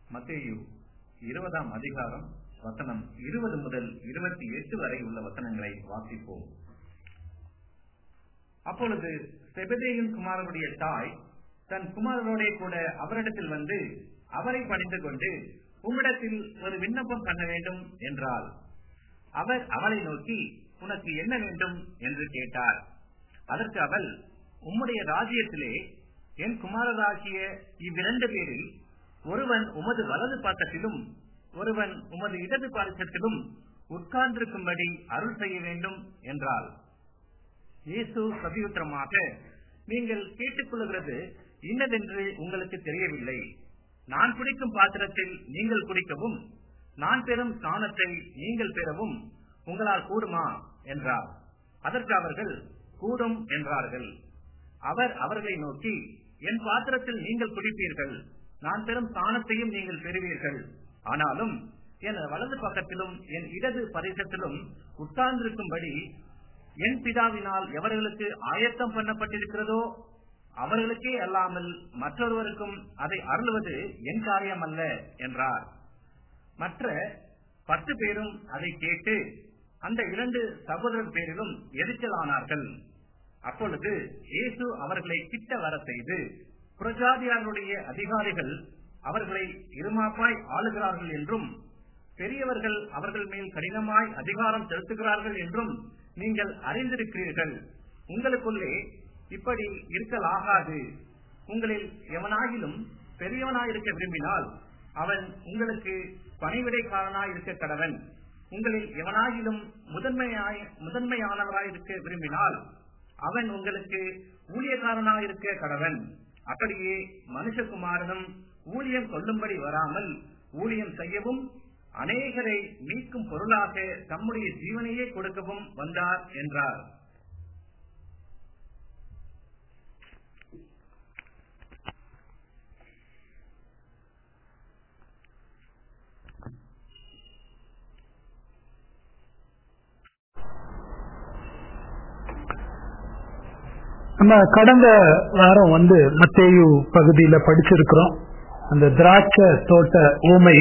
மத்தேயு இருபதாம் அதிகாரம் வசனம் இருபது முதல் இருபத்தி எட்டு வரை உள்ள வசனங்களை வாசிப்போம் அப்பொழுது செபதேயின் குமாரனுடைய தாய் தன் குமாரனோடே கூட அவரிடத்தில் வந்து அவரை பணிந்து கொண்டு உம்மிடத்தில் ஒரு விண்ணப்பம் பண்ண வேண்டும் என்றாள் அவர் அவளை நோக்கி உனக்கு என்ன வேண்டும் என்று கேட்டார் அதற்கு அவள் உம்முடைய ராஜ்யத்திலே என் குமாரராகிய இவ்விரண்டு பேரில் ஒருவன் உமது வலது பக்கத்திலும் ஒருவன் உமது இடது பாரிசத்திலும் உட்கார்ந்திருக்கும்படி அருள் செய்ய வேண்டும் என்றாள் இயேசு பிரதியுத்தரமாக நீங்கள் கேட்டுக்கொள்கிறது இன்னதென்று உங்களுக்கு தெரியவில்லை நான் குடிக்கும் பாத்திரத்தில் நீங்கள் குடிக்கவும் நான் பெறும் ஸ்தானத்தை நீங்கள் பெறவும் உங்களால் கூடுமா என்றார் அதற்கு அவர்கள் கூடும் என்றார்கள் அவர் அவர்களை நோக்கி என் பாத்திரத்தில் நீங்கள் குடிப்பீர்கள் நான் பெறும் ஸ்தானத்தையும் நீங்கள் பெறுவீர்கள் ஆனாலும் என் வலது பக்கத்திலும் என் இடது பரிசத்திலும் உட்கார்ந்திருக்கும்படி என் பிதாவினால் எவர்களுக்கு ஆயத்தம் பண்ணப்பட்டிருக்கிறதோ அவர்களுக்கே அல்லாமல் மற்றொருவருக்கும் அதை அருள்வது என் காரியம் அல்ல என்றார் மற்ற பத்து பேரும் அதை கேட்டு அந்த இரண்டு சகோதரர் பேரிலும் எரிச்சலானார்கள் அப்பொழுது இயேசு அவர்களை கிட்ட வர செய்து புரஜாதியாருடைய அதிகாரிகள் அவர்களை இருமாப்பாய் ஆளுகிறார்கள் என்றும் பெரியவர்கள் அவர்கள் மேல் கடினமாய் அதிகாரம் செலுத்துகிறார்கள் என்றும் நீங்கள் அறிந்திருக்கிறீர்கள் உங்களுக்குள்ளே இப்படி இருக்கலாகாது உங்களில் எவனாகிலும் பெரியவனாயிருக்க விரும்பினால் அவன் உங்களுக்கு பணிவிடைக்காரனாய் இருக்க கடவன் உங்களில் எவனாகிலும் முதன்மையாய் முதன்மையானவராயிருக்க விரும்பினால் அவன் உங்களுக்கு ஊழியக்காரனாயிருக்க கடவன் அப்படியே மனுஷகுமாரனும் ஊழியம் கொள்ளும்படி வராமல் ஊழியம் செய்யவும் அநேகரை மீட்கும் பொருளாக தம்முடைய ஜீவனையே கொடுக்கவும் வந்தார் என்றார் நம்ம கடந்த வாரம் வந்து மத்தேயு பகுதியில படிச்சிருக்கிறோம் அந்த திராட்சை தோட்ட ஊமை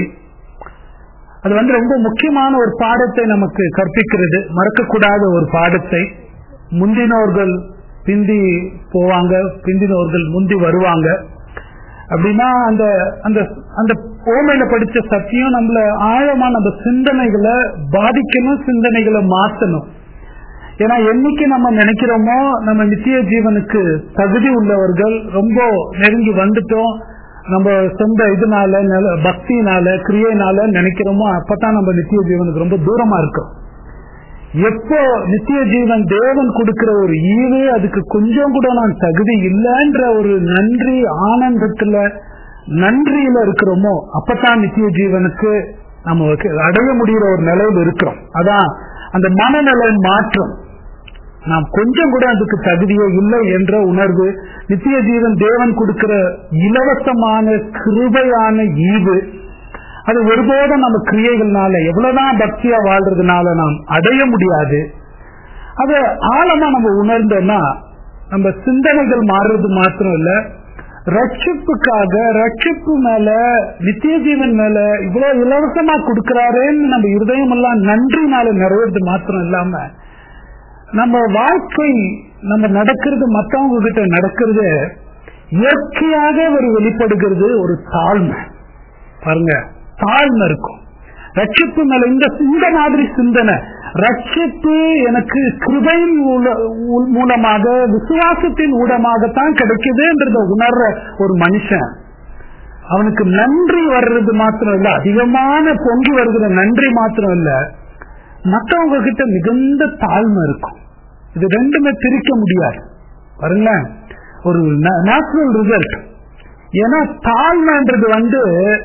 அது வந்து ரொம்ப முக்கியமான ஒரு பாடத்தை நமக்கு கற்பிக்கிறது மறக்கக்கூடாத ஒரு பாடத்தை முந்தினோர்கள் பிந்தி போவாங்க பிந்தினோர்கள் முந்தி வருவாங்க அப்படின்னா அந்த அந்த அந்த ஓமையில படிச்ச சத்தியம் நம்மள ஆழமா நம்ம சிந்தனைகளை பாதிக்கணும் சிந்தனைகளை மாத்தணும் ஏன்னா என்னைக்கு நம்ம நினைக்கிறோமோ நம்ம நித்திய ஜீவனுக்கு தகுதி உள்ளவர்கள் ரொம்ப நெருங்கி வந்துட்டோம் நம்ம சொந்த இதனால பக்தினால கிரியைனால நினைக்கிறோமோ அப்பதான் நம்ம நித்திய ஜீவனுக்கு ரொம்ப தூரமா இருக்கோம் எப்போ நித்திய ஜீவன் தேவன் கொடுக்கிற ஒரு ஈவே அதுக்கு கொஞ்சம் கூட நான் தகுதி இல்லைன்ற ஒரு நன்றி ஆனந்தத்துல நன்றியில இருக்கிறோமோ அப்பதான் நித்திய ஜீவனுக்கு நம்ம அடைய முடிகிற ஒரு நிலையில் இருக்கிறோம் அதான் அந்த மனநிலை மாற்றம் நாம் கொஞ்சம் கூட அதுக்கு தகுதியே இல்லை என்ற உணர்வு நித்திய ஜீவன் தேவன் கொடுக்கிற இலவசமான கிருபையான ஈவு அது ஒருபோதும் நம்ம கிரியைகள்னால எவ்வளவுதான் பக்தியா வாழ்றதுனால நாம் அடைய முடியாது அத ஆழமா நம்ம உணர்ந்தோம்னா நம்ம சிந்தனைகள் மாறுறது மாத்திரம் இல்ல ரட்சிப்புக்காக ரட்சிப்பு மேல நித்திய ஜீவன் மேல இவ்வளவு இலவசமா கொடுக்கிறாரேன்னு நம்ம இருதயம் எல்லாம் நன்றினால நிறைவேறது மாத்திரம் இல்லாம நம்ம வாழ்க்கை நம்ம நடக்கிறது மற்றவங்க கிட்ட நடக்கிறது இயற்கையாக ஒரு வெளிப்படுகிறது ஒரு தாழ்மை பாருங்க தாழ்மை இருக்கும் ரட்சிப்பு மேல இந்த இந்த மாதிரி சிந்தனை ரட்சிப்பு எனக்கு கிருபையின் மூலமாக விசுவாசத்தின் ஊடமாகத்தான் கிடைக்குதுன்றத உணர்ற ஒரு மனுஷன் அவனுக்கு நன்றி வர்றது மாத்திரம் இல்ல அதிகமான பொங்கி வருகிற நன்றி மாத்திரம் இல்ல மற்றவங்க கிட்ட மிகுந்த தாழ்மை இருக்கும் இது ரெண்டுமே பிரிக்க முடியாது பாருங்களேன் ஒரு நேச்சுரல் ரிசல்ட் ஏன்னா தாழ்மைன்றது வந்து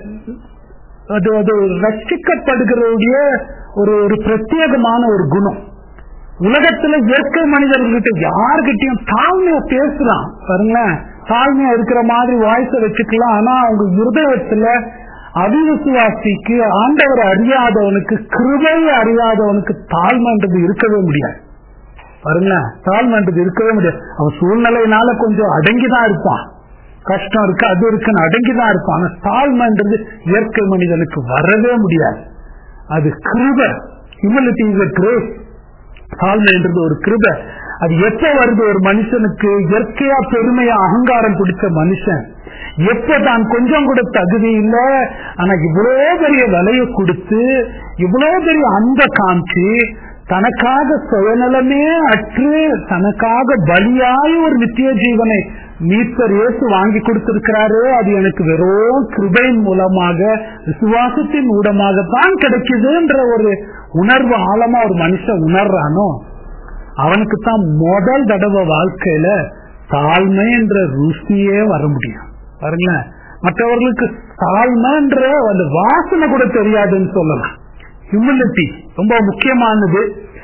அது அது ரட்சிக்கப்படுகிறதுடைய ஒரு ஒரு பிரத்யேகமான ஒரு குணம் உலகத்துல இயற்கை மனிதர்கள்கிட்ட யாருகிட்டயும் தாழ்மையா பேசலாம் பாருங்களேன் தாழ்மையா இருக்கிற மாதிரி வாய்ஸ வச்சுக்கலாம் ஆனா அவங்க இருதயத்துல அவிவிசுவாசிக்கு ஆண்டவர் அறியாதவனுக்கு கிருபை அறியாதவனுக்கு தாழ்மைன்றது இருக்கவே முடியாது பாருங்களேன் தாழ்மைன்றது இருக்கவே முடியாது அவன் சூழ்நிலையினால கொஞ்சம் அடங்கிதான் இருப்பான் கஷ்டம் இருக்கு அது இருக்குன்னு அடங்கிதான் இருப்பான் ஆனா தாழ்மைன்றது இயற்கை மனிதனுக்கு வரவே முடியாது அது கிருப ஹியூமிலிட்டி இஸ் கிரேஸ் தாழ்மைன்றது ஒரு கிருப அது எப்ப வருது ஒரு மனுஷனுக்கு இயற்கையா பெருமையா அகங்காரம் பிடிச்ச மனுஷன் எப்ப தான் கொஞ்சம் கூட தகுதி இல்ல ஆனா இவ்வளவு பெரிய விலையை கொடுத்து இவ்வளவு பெரிய அன்ப காமிச்சு தனக்காக சுயநலமே அற்று தனக்காக பலியாய் ஒரு நித்திய ஜீவனை மீட்பர் இயேசு வாங்கி கொடுத்திருக்கிறாரு அது எனக்கு வெறும் கிருபையின் மூலமாக விசுவாசத்தின் மூலமாகத்தான் கிடைக்குதுன்ற ஒரு உணர்வு ஆழமா ஒரு மனுஷன் உணர்றானோ அவனுக்கு தான் முதல் தடவை வாழ்க்கையில தாழ்மை என்ற ருசியே வர முடியும் பாருங்களேன் மற்றவர்களுக்கு தாழ்மைன்ற அந்த வாசனை கூட தெரியாதுன்னு சொல்லலாம் ஹியூமிலிட்டி ரொம்ப முக்கியமானது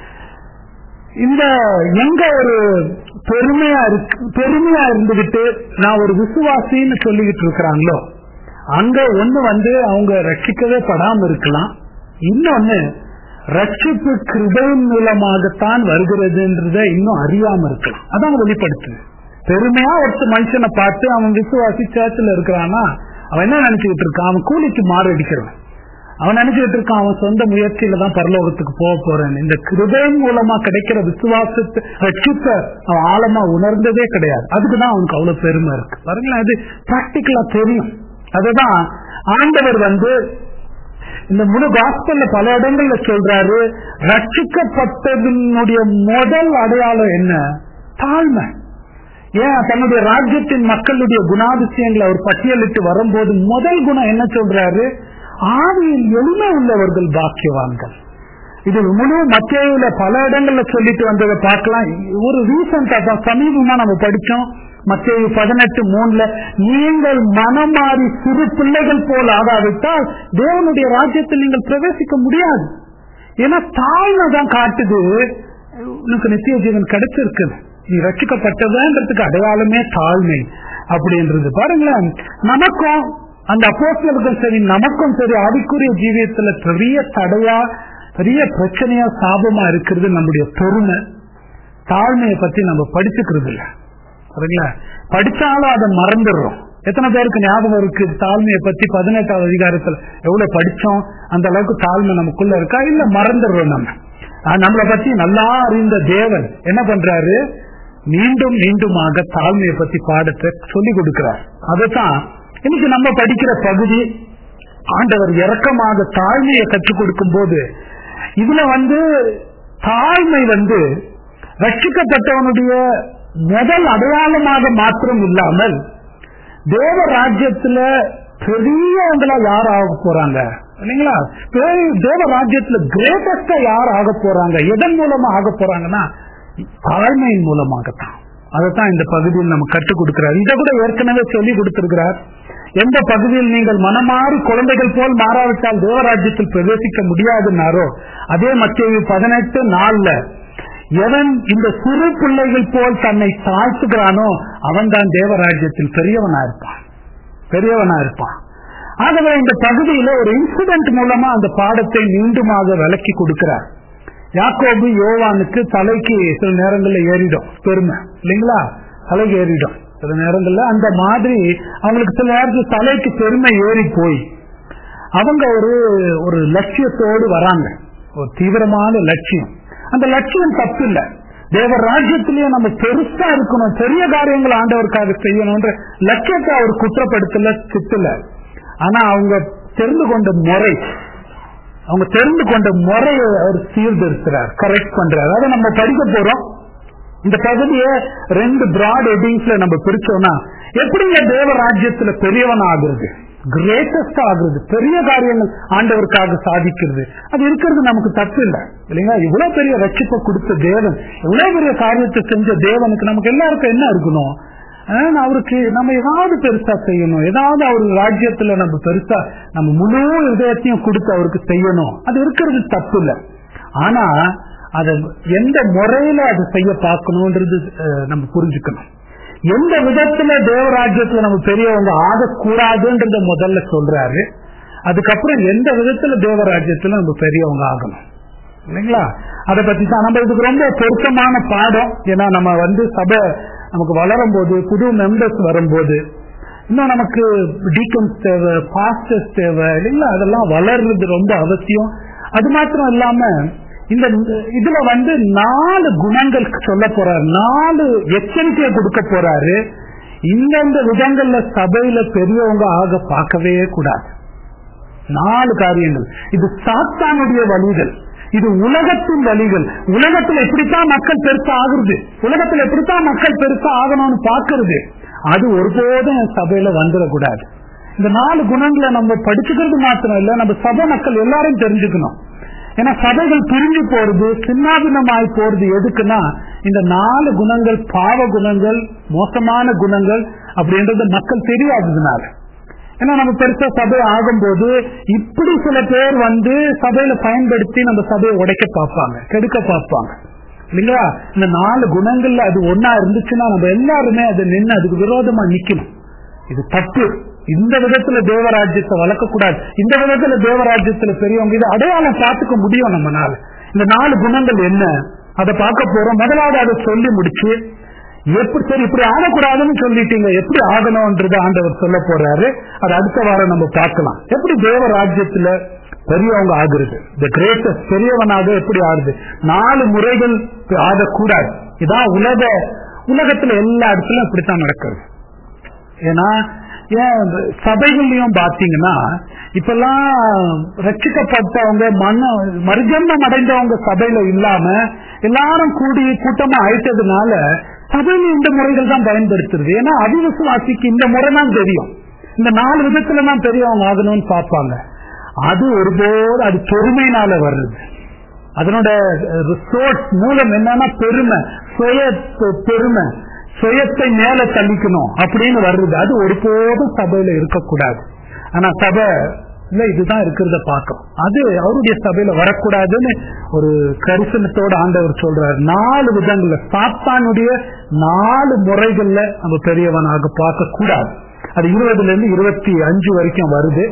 இந்த எங்க ஒரு பெருமையா இருக்கு பெருமையா இருந்துகிட்டு நான் ஒரு விசுவாசின்னு சொல்லிக்கிட்டு இருக்கிறாங்களோ அங்க ஒண்ணு வந்து அவங்க ரட்சிக்கவே படாம இருக்கலாம் இன்னொன்னு ரட்சிப்பு கிருபையின் மூலமாகத்தான் வருகிறதுன்றத இன்னும் அறியாம இருக்கலாம் அதான் வெளிப்படுத்துது பெருமையா ஒருத்த மனுஷனை பார்த்து அவன் விசுவாசி சேர்த்துல இருக்கிறானா அவன் என்ன நினைச்சுக்கிட்டு இருக்கான் அவன் கூலிக்கு மாறு அடிக்கிறவன் அவன் நினைச்சுக்கிட்டு இருக்கான் அவன் சொந்த முயற்சியில தான் பரலோகத்துக்கு போக போறேன் இந்த கிருபையின் மூலமா கிடைக்கிற விசுவாசத்தை ரட்சிப்ப அவன் ஆழமா உணர்ந்ததே கிடையாது அதுக்குதான் அவனுக்கு அவ்வளவு பெருமை இருக்கு பாருங்களேன் அது பிராக்டிக்கலா தெரியும் அதுதான் ஆண்டவர் வந்து இந்த முழு காஸ்பல்ல பல இடங்கள்ல சொல்றாரு ரட்சிக்கப்பட்டதனுடைய முதல் அடையாளம் என்ன தாழ்மை ஏன் தன்னுடைய ராஜ்யத்தின் மக்களுடைய குணாதிசயங்களை அவர் பட்டியலிட்டு வரும்போது முதல் குணம் என்ன சொல்றாரு ஆவியில் எளிமை உள்ளவர்கள் பாக்கியவான்கள் இது முழு மத்தியில பல இடங்கள்ல சொல்லிட்டு வந்ததை பார்க்கலாம் ஒரு ரீசெண்டா தான் சமீபமா நம்ம படிச்சோம் மத்திய பதினெட்டு மூணுல நீங்கள் மனம் மாறி சிறு பிள்ளைகள் போல் ஆகாவிட்டால் தேவனுடைய ராஜ்யத்தில் நீங்கள் பிரவேசிக்க முடியாது ஏன்னா தாழ்மை தான் காட்டுது உனக்கு நித்திய ஜீவன் கிடைச்சிருக்குது நீ ரட்சிக்கப்பட்டதுன்றதுக்கு அடையாளமே தாழ்மை அப்படின்றது பாருங்களேன் நமக்கும் அந்த அப்போஸ்தலர்கள் சரி நமக்கும் சரி ஆவிக்குரிய ஜீவியத்துல பெரிய தடையா பெரிய பிரச்சனையா சாபமா இருக்கிறது நம்முடைய பெருமை தாழ்மையை பத்தி நம்ம படிச்சுக்கிறது இல்ல சரிங்களா படிச்சாலும் அதை மறந்துடுறோம் எத்தனை பேருக்கு ஞாபகம் இருக்கு தாழ்மையை பத்தி பதினெட்டாவது அதிகாரத்துல எவ்வளவு படிச்சோம் அந்த அளவுக்கு தாழ்மை நமக்குள்ள இருக்கா இல்ல மறந்துடுறோம் நம்ம நம்மளை பத்தி நல்லா அறிந்த தேவன் என்ன பண்றாரு மீண்டும் மீண்டுமாக தாழ்மையை பத்தி பாடத்தை சொல்லி கொடுக்கிறார் அதைத்தான் இன்னைக்கு நம்ம படிக்கிற பகுதி ஆண்டவர் இறக்கமாக தாழ்மையை கற்றுக் கொடுக்கும் போது இதுல வந்து தாழ்மை வந்து ரட்சிக்கப்பட்டவனுடைய முதல் அடையாளமாக மாத்திரம் இல்லாமல் தேவ ராஜ்யத்துல பெரியவங்களா யார் ஆக போறாங்க இல்லைங்களா தேவ ராஜ்யத்துல கிரேட்டஸ்டா யார் ஆக போறாங்க எதன் மூலமா ஆக போறாங்கன்னா தாழ்மையின் மூலமாகத்தான் அதைத்தான் இந்த பகுதியில் நம்ம கற்றுக் கொடுக்கிறார் இதை கூட ஏற்கனவே சொல்லி கொடுத்திருக்கிறார் எந்த பகுதியில் நீங்கள் மனமாறி குழந்தைகள் போல் மாறாவிட்டால் தேவராஜ்யத்தில் பிரவேசிக்க முடியாதுன்னாரோ அதே மத்திய பதினெட்டு நாள்ல எவன் இந்த சிறு பிள்ளைகள் போல் தன்னை தாழ்த்துகிறானோ அவன் தான் தேவராஜ்யத்தில் பெரியவனா இருப்பான் பெரியவனா இருப்பான் ஆகவே இந்த பகுதியில ஒரு இன்சிடென்ட் மூலமா அந்த பாடத்தை மீண்டுமாக விளக்கி கொடுக்கிறார் யாக்கோபு யோவானுக்கு தலைக்கு சில நேரங்கள்ல ஏறிடும் பெருமை இல்லைங்களா தலைக்கு ஏறிடும் சில நேரங்கள்ல அந்த மாதிரி அவங்களுக்கு சில நேரத்தில் தலைக்கு பெருமை ஏறி போய் அவங்க ஒரு ஒரு லட்சியத்தோடு வராங்க ஒரு தீவிரமான லட்சியம் அந்த லட்சியம் தப்பு இல்ல தேவ ராஜ்யத்திலேயே நம்ம பெருசா இருக்கணும் பெரிய காரியங்கள் ஆண்டவருக்காக செய்யணும்ன்ற லட்சியத்தை அவர் குற்றப்படுத்தல திட்டல ஆனா அவங்க தெரிந்து கொண்ட முறை அவங்க தெரிந்து கொண்ட முறையை அவர் சீர்திருத்துறார் கரெக்ட் பண்றாரு அதை நம்ம படிக்க போறோம் இந்த பகுதியை ரெண்டு பிராட் ஹெட்டிங்ஸ்ல நம்ம பிரிச்சோம்னா எப்படிங்க தேவ ராஜ்யத்துல பெரியவன் ஆகுறது கிரேட்டஸ்ட் ஆகுறது பெரிய காரியங்கள் ஆண்டவருக்காக சாதிக்கிறது அது இருக்கிறது நமக்கு தப்பு இல்லை இல்லைங்களா இவ்வளவு பெரிய ரட்சிப்பை கொடுத்த தேவன் இவ்வளவு பெரிய காரியத்தை செஞ்ச தேவனுக்கு நமக்கு எல்லாருக்கும் என்ன இருக்கணும் அவருக்கு நம்ம ஏதாவது பெருசா செய்யணும் ஏதாவது அவர் ராஜ்யத்துல நம்ம பெருசா நம்ம முழு இதயத்தையும் கொடுத்து அவருக்கு செய்யணும் அது இருக்கிறது தப்பு இல்லை ஆனா அத எந்த முறையில அதை செய்ய பார்க்கணும்ன்றது நம்ம புரிஞ்சுக்கணும் எந்த விதத்துல தேவராஜ்யத்துல நம்ம பெரியவங்க ஆகக்கூடாதுன்றத முதல்ல சொல்றாரு அதுக்கப்புறம் எந்த விதத்துல தேவராஜ்யத்துல நம்ம பெரியவங்க ஆகணும் இல்லைங்களா அதை பத்தி தான் நம்ம இதுக்கு ரொம்ப பொருத்தமான பாடம் ஏன்னா நம்ம வந்து சபை நமக்கு வளரும் போது புது மெம்பர்ஸ் வரும்போது இன்னும் நமக்கு டீக்கன்ஸ் தேவை பாஸ்டர்ஸ் தேவை இல்லைங்களா அதெல்லாம் வளர்றது ரொம்ப அவசியம் அது மாத்திரம் இல்லாம இந்த இதுல வந்து நாலு குணங்கள் சொல்ல போறாரு நாலு எச்சரிக்கையை கொடுக்க போறாரு இந்தந்த விதங்கள்ல சபையில பெரியவங்க ஆக பார்க்கவே கூடாது நாலு காரியங்கள் இது சாத்தானுடைய வழிகள் இது உலகத்தின் வழிகள் உலகத்துல எப்படித்தான் மக்கள் பெருசா ஆகுறது உலகத்துல எப்படித்தான் மக்கள் பெருசா ஆகணும்னு பாக்குறது அது ஒருபோதும் சபையில வந்துடக்கூடாது இந்த நாலு குணங்களை நம்ம படிச்சுக்கிறது மாத்திரம் இல்ல நம்ம சபை மக்கள் எல்லாரும் தெரிஞ்சுக்கணும் ஏன்னா சபைகள் பிரிஞ்சு போறது சின்னாபின்னமாய் போறது எதுக்குன்னா இந்த நாலு குணங்கள் பாவ குணங்கள் மோசமான குணங்கள் அப்படின்றது மக்கள் தெரியாததுனால ஏன்னா நம்ம பெருசா சபை ஆகும்போது இப்படி சில பேர் வந்து சபையில பயன்படுத்தி நம்ம சபையை உடைக்க பார்ப்பாங்க கெடுக்க பார்ப்பாங்க இல்லைங்களா இந்த நாலு குணங்கள்ல அது ஒன்னா இருந்துச்சுன்னா நம்ம எல்லாருமே அதை நின்று அதுக்கு விரோதமா நிக்கணும் இது தப்பு இந்த விதத்துல தேவராஜ்யத்தை வளர்க்க கூடாது இந்த விதத்துல தேவராஜ்யத்துல பெரியவங்க இது அடையாளம் பார்த்துக்க முடியும் நம்மனால இந்த நாலு குணங்கள் என்ன அதை பார்க்க போறோம் முதலாவது அதை சொல்லி முடிச்சு எப்படி சரி இப்படி ஆகக்கூடாதுன்னு சொல்லிட்டீங்க எப்படி ஆகணும்ன்றது ஆண்டவர் சொல்ல போறாரு அது அடுத்த வாரம் நம்ம பார்க்கலாம் எப்படி தேவ ராஜ்யத்துல பெரியவங்க ஆகுறது இந்த கிரேட்டஸ்ட் பெரியவனாக எப்படி ஆகுது நாலு முறைகள் ஆகக்கூடாது இதான் உலக உலகத்துல எல்லா இடத்துலயும் இப்படித்தான் நடக்கிறது ஏன்னா ஏன் சபைகள்லயும் பாத்தீங்கன்னா இப்பெல்லாம் ரட்சிக்கப்பட்டவங்க மன மறுஜன்மம் அடைந்தவங்க சபையில இல்லாம எல்லாரும் கூடி கூட்டமா ஆயிட்டதுனால சபையில இந்த முறைகள் தான் பயன்படுத்துறது ஏன்னா அவிசுவாசிக்கு இந்த முறை தான் தெரியும் இந்த நாலு விதத்துல தான் பெரியவங்க ஆகணும்னு பார்ப்பாங்க அது ஒருபோது அது பெருமையினால வருது அதனோட ரிசோர்ஸ் மூலம் என்னன்னா பெருமை சுய பெருமை சுயத்தை மேல தள்ளிக்கணும் அப்படின்னு வருது அது ஒருபோதும் சபையில இருக்கக்கூடாது ஆனா சபை இல்ல இதுதான் இருக்கிறத பார்க்கும் அது அவருடைய சபையில வரக்கூடாதுன்னு ஒரு கரிசனத்தோட ஆண்டவர் சொல்றாரு நாலு விதங்கள்ல சாத்தானுடைய நாலு முறைகள்ல நம்ம பெரியவனாக பார்க்க கூடாது அது இருபதுல இருந்து இருபத்தி அஞ்சு வரைக்கும் வருது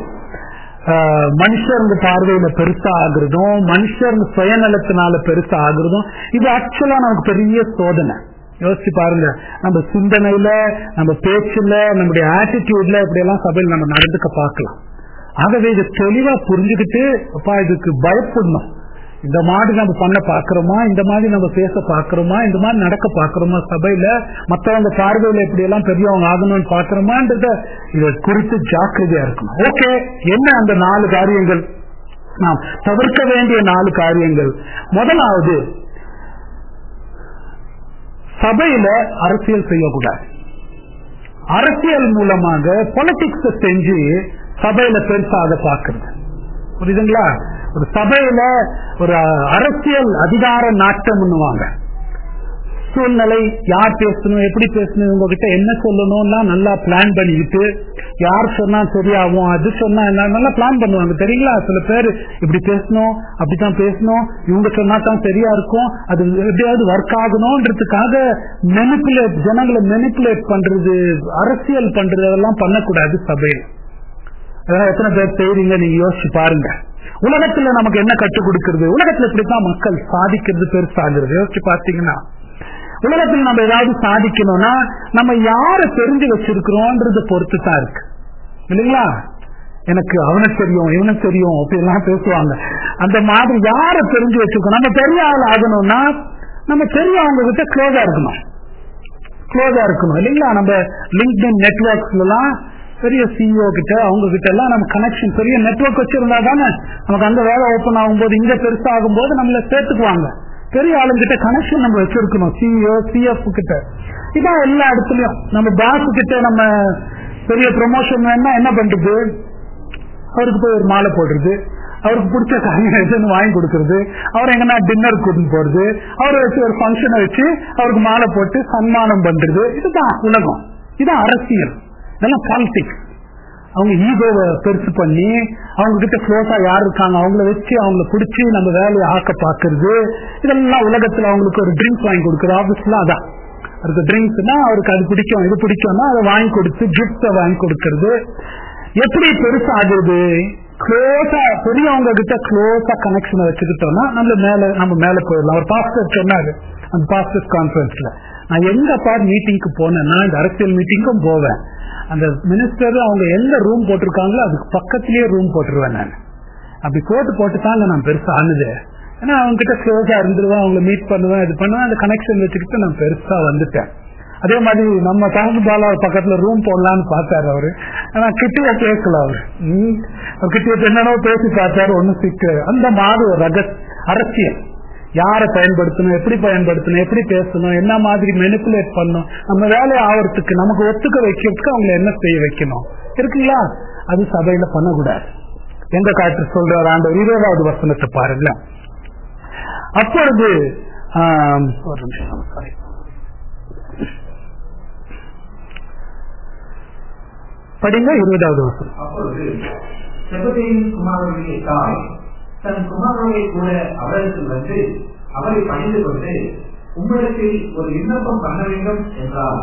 மனுஷருங்க பார்வையில பெருசா ஆகுறதும் மனுஷருங்க சுயநலத்தினால பெருசா ஆகுறதும் இது ஆக்சுவலா நமக்கு பெரிய சோதனை யோசிச்சு பாருங்க நம்ம சிந்தனையில நம்ம பேச்சுல நம்முடைய ஆட்டிடியூட்ல இப்படி எல்லாம் சபையில் நம்ம நடந்துக்க பார்க்கலாம் ஆகவே இதை தெளிவா புரிஞ்சுக்கிட்டு அப்பா இதுக்கு பயப்படணும் இந்த மாதிரி நம்ம பண்ண பாக்குறோமா இந்த மாதிரி நம்ம பேச பாக்குறோமா இந்த மாதிரி நடக்க பாக்குறோமா சபையில மத்தவங்க பார்வையில இப்படி எல்லாம் பெரியவங்க ஆகணும்னு பாக்குறோமான்றத இதை குறித்து ஜாக்கிரதையா இருக்கணும் ஓகே என்ன அந்த நாலு காரியங்கள் நாம் தவிர்க்க வேண்டிய நாலு காரியங்கள் முதலாவது சபையில அரசியல் செய்யக்கூடாது அரசியல் மூலமாக பொலிட்டிக்ஸ் செஞ்சு சபையில பெருசாக பாக்குறது புரியுதுங்களா ஒரு சபையில ஒரு அரசியல் அதிகார நாட்டம்னுவாங்க சூழ்நிலை யார் பேசணும் எப்படி பேசணும் உங்ககிட்ட என்ன சொல்லணும்லாம் நல்லா பிளான் பண்ணிக்கிட்டு யார் சொன்னா சரியாகும் அது சொன்னா என்ன நல்லா பிளான் பண்ணுவாங்க தெரியுங்களா சில பேர் இப்படி பேசணும் அப்படித்தான் பேசணும் இவங்க சொன்னா தான் சரியா இருக்கும் அது எப்படியாவது ஒர்க் ஆகணும்ன்றதுக்காக மெனிப்புலேட் ஜனங்களை மெனிப்புலேட் பண்றது அரசியல் பண்றது அதெல்லாம் பண்ணக்கூடாது சபையில் அதெல்லாம் எத்தனை பேர் செய்றீங்க நீங்க யோசிச்சு பாருங்க உலகத்துல நமக்கு என்ன கற்றுக் கொடுக்கறது உலகத்துல இப்படித்தான் மக்கள் சாதிக்கிறது பெருசாகிறது யோசிச்சு பாத்தீங்கன்னா உலகத்தில் நம்ம ஏதாவது சாதிக்கணும்னா நம்ம யார தெரிஞ்சு வச்சிருக்கிறோம்ன்றத பொறுத்து தான் இருக்கு இல்லைங்களா எனக்கு அவனுக்கு தெரியும் இவனுக்கு தெரியும் அப்படிலாம் பேசுவாங்க அந்த மாதிரி யார தெரிஞ்சு வச்சிருக்கோம் நம்ம பெரிய ஆள் ஆகணும்னா நம்ம பெரியவங்க கிட்ட க்ளோஸா இருக்கணும் க்ளோஸா இருக்கணும் இல்லைங்களா நம்ம லிங்க்டின் நெட்ஒர்க்ஸ்ல எல்லாம் பெரிய சிஇஓ கிட்ட அவங்க கிட்ட எல்லாம் நம்ம கனெக்ஷன் பெரிய நெட்ஒர்க் வச்சிருந்தா தானே நமக்கு அங்க வேலை ஓபன் ஆகும்போது இங்க பெருசா ஆகும்போது நம்மள சேர்த்துக்குவாங்க பெரிய ஆளுங்கிட்ட கனெக்ஷன் நம்ம வச்சிருக்கணும் சிஇஓ சிஎஃப் கிட்ட இதான் எல்லா இடத்துலயும் நம்ம பாஸ் கிட்ட நம்ம பெரிய ப்ரொமோஷன் வேணா என்ன பண்றது அவருக்கு போய் ஒரு மாலை போடுறது அவருக்கு பிடிச்ச காரியம் எதுன்னு வாங்கி கொடுக்கறது அவர் எங்கன்னா டின்னர் கூட்டின்னு போறது அவரை வச்சு ஒரு ஃபங்க்ஷனை வச்சு அவருக்கு மாலை போட்டு சன்மானம் பண்றது இதுதான் உலகம் இதுதான் அரசியல் இதெல்லாம் பாலிடிக்ஸ் அவங்க ஈகோவை பெருசு பண்ணி அவங்க கிட்ட க்ளோஸா யார் இருக்காங்க அவங்கள வச்சு அவங்கள பிடிச்சி நம்ம வேலையை ஆக்க பாக்குறது இதெல்லாம் உலகத்துல அவங்களுக்கு ஒரு ட்ரிங்க்ஸ் வாங்கி கொடுக்குறது ஆபீஸ்ல அதான் அவருக்கு ட்ரிங்க்ஸ்னா அவருக்கு அது பிடிக்கும் இது பிடிக்கும்னா அதை வாங்கி கொடுத்து கிஃப்ட வாங்கி கொடுக்கறது எப்படி பெருசாகுது க்ளோஸா பெரியவங்க கிட்ட க்ளோஸா கனெக்ஷன் வச்சுக்கிட்டோம்னா நம்ம மேல நம்ம மேல போயிடலாம் ஒரு பாஸ்டர் சொன்னாரு அந்த பாஸ்டர்ஸ் கான்பரன்ஸ்ல நான் எங்க பார் மீட்டிங்க்கு போனேன்னா இந்த அரசியல் மீட்டிங்கும் போவேன் அந்த மினிஸ்டர் அவங்க எந்த ரூம் போட்டிருக்காங்களோ அதுக்கு பக்கத்திலேயே ரூம் போட்டுருவேன் நான் அப்படி போட்டு போட்டு தாங்க நான் பெருசா ஆனது ஏன்னா அவங்க கிட்ட க்ளோஸா இருந்துருவேன் அவங்களை மீட் பண்ணுவேன் இது பண்ணுவேன் அந்த கனெக்ஷன் வச்சுக்கிட்டு நான் பெருசா வந்துட்டேன் அதே மாதிரி நம்ம தகவல் பாலா பக்கத்துல ரூம் போடலான்னு பார்த்தாரு அவரு ஆனா கிட்டிய பேசல அவரு ம். அவர் கிட்டிய என்னென்னோ பேசி பார்த்தாரு ஒண்ணும் சிக்க அந்த மாதிரி ஒரு ரக அரசியல் யாரை பயன்படுத்தணும் எப்படி பயன்படுத்தணும் எப்படி பேசணும் என்ன மாதிரி மெனிப்புலேட் பண்ணணும் நம்ம வேலையை ஆவறதுக்கு நமக்கு ஒத்துக்க வைக்கிறதுக்கு அவங்களை என்ன செய்ய வைக்கணும் இருக்குங்களா அது சபையில பண்ணக்கூடாது எங்க காட்டு சொல்றாரு ஆண்டவர் இருபதாவது வசனத்தை பாருங்க அப்பொழுது ஆம், ஒரு நிமிஷம் sorry. படிங்க இருபதாவது வசனம் அப்பொழுது செபதேயின் குமாரனுடைய தாய் தன் குமாரனை கூட அவருக்கு வந்து அவரை பணிந்து கொண்டு உம்மிடத்தில் ஒரு விண்ணப்பம் பண்ண வேண்டும் என்றார்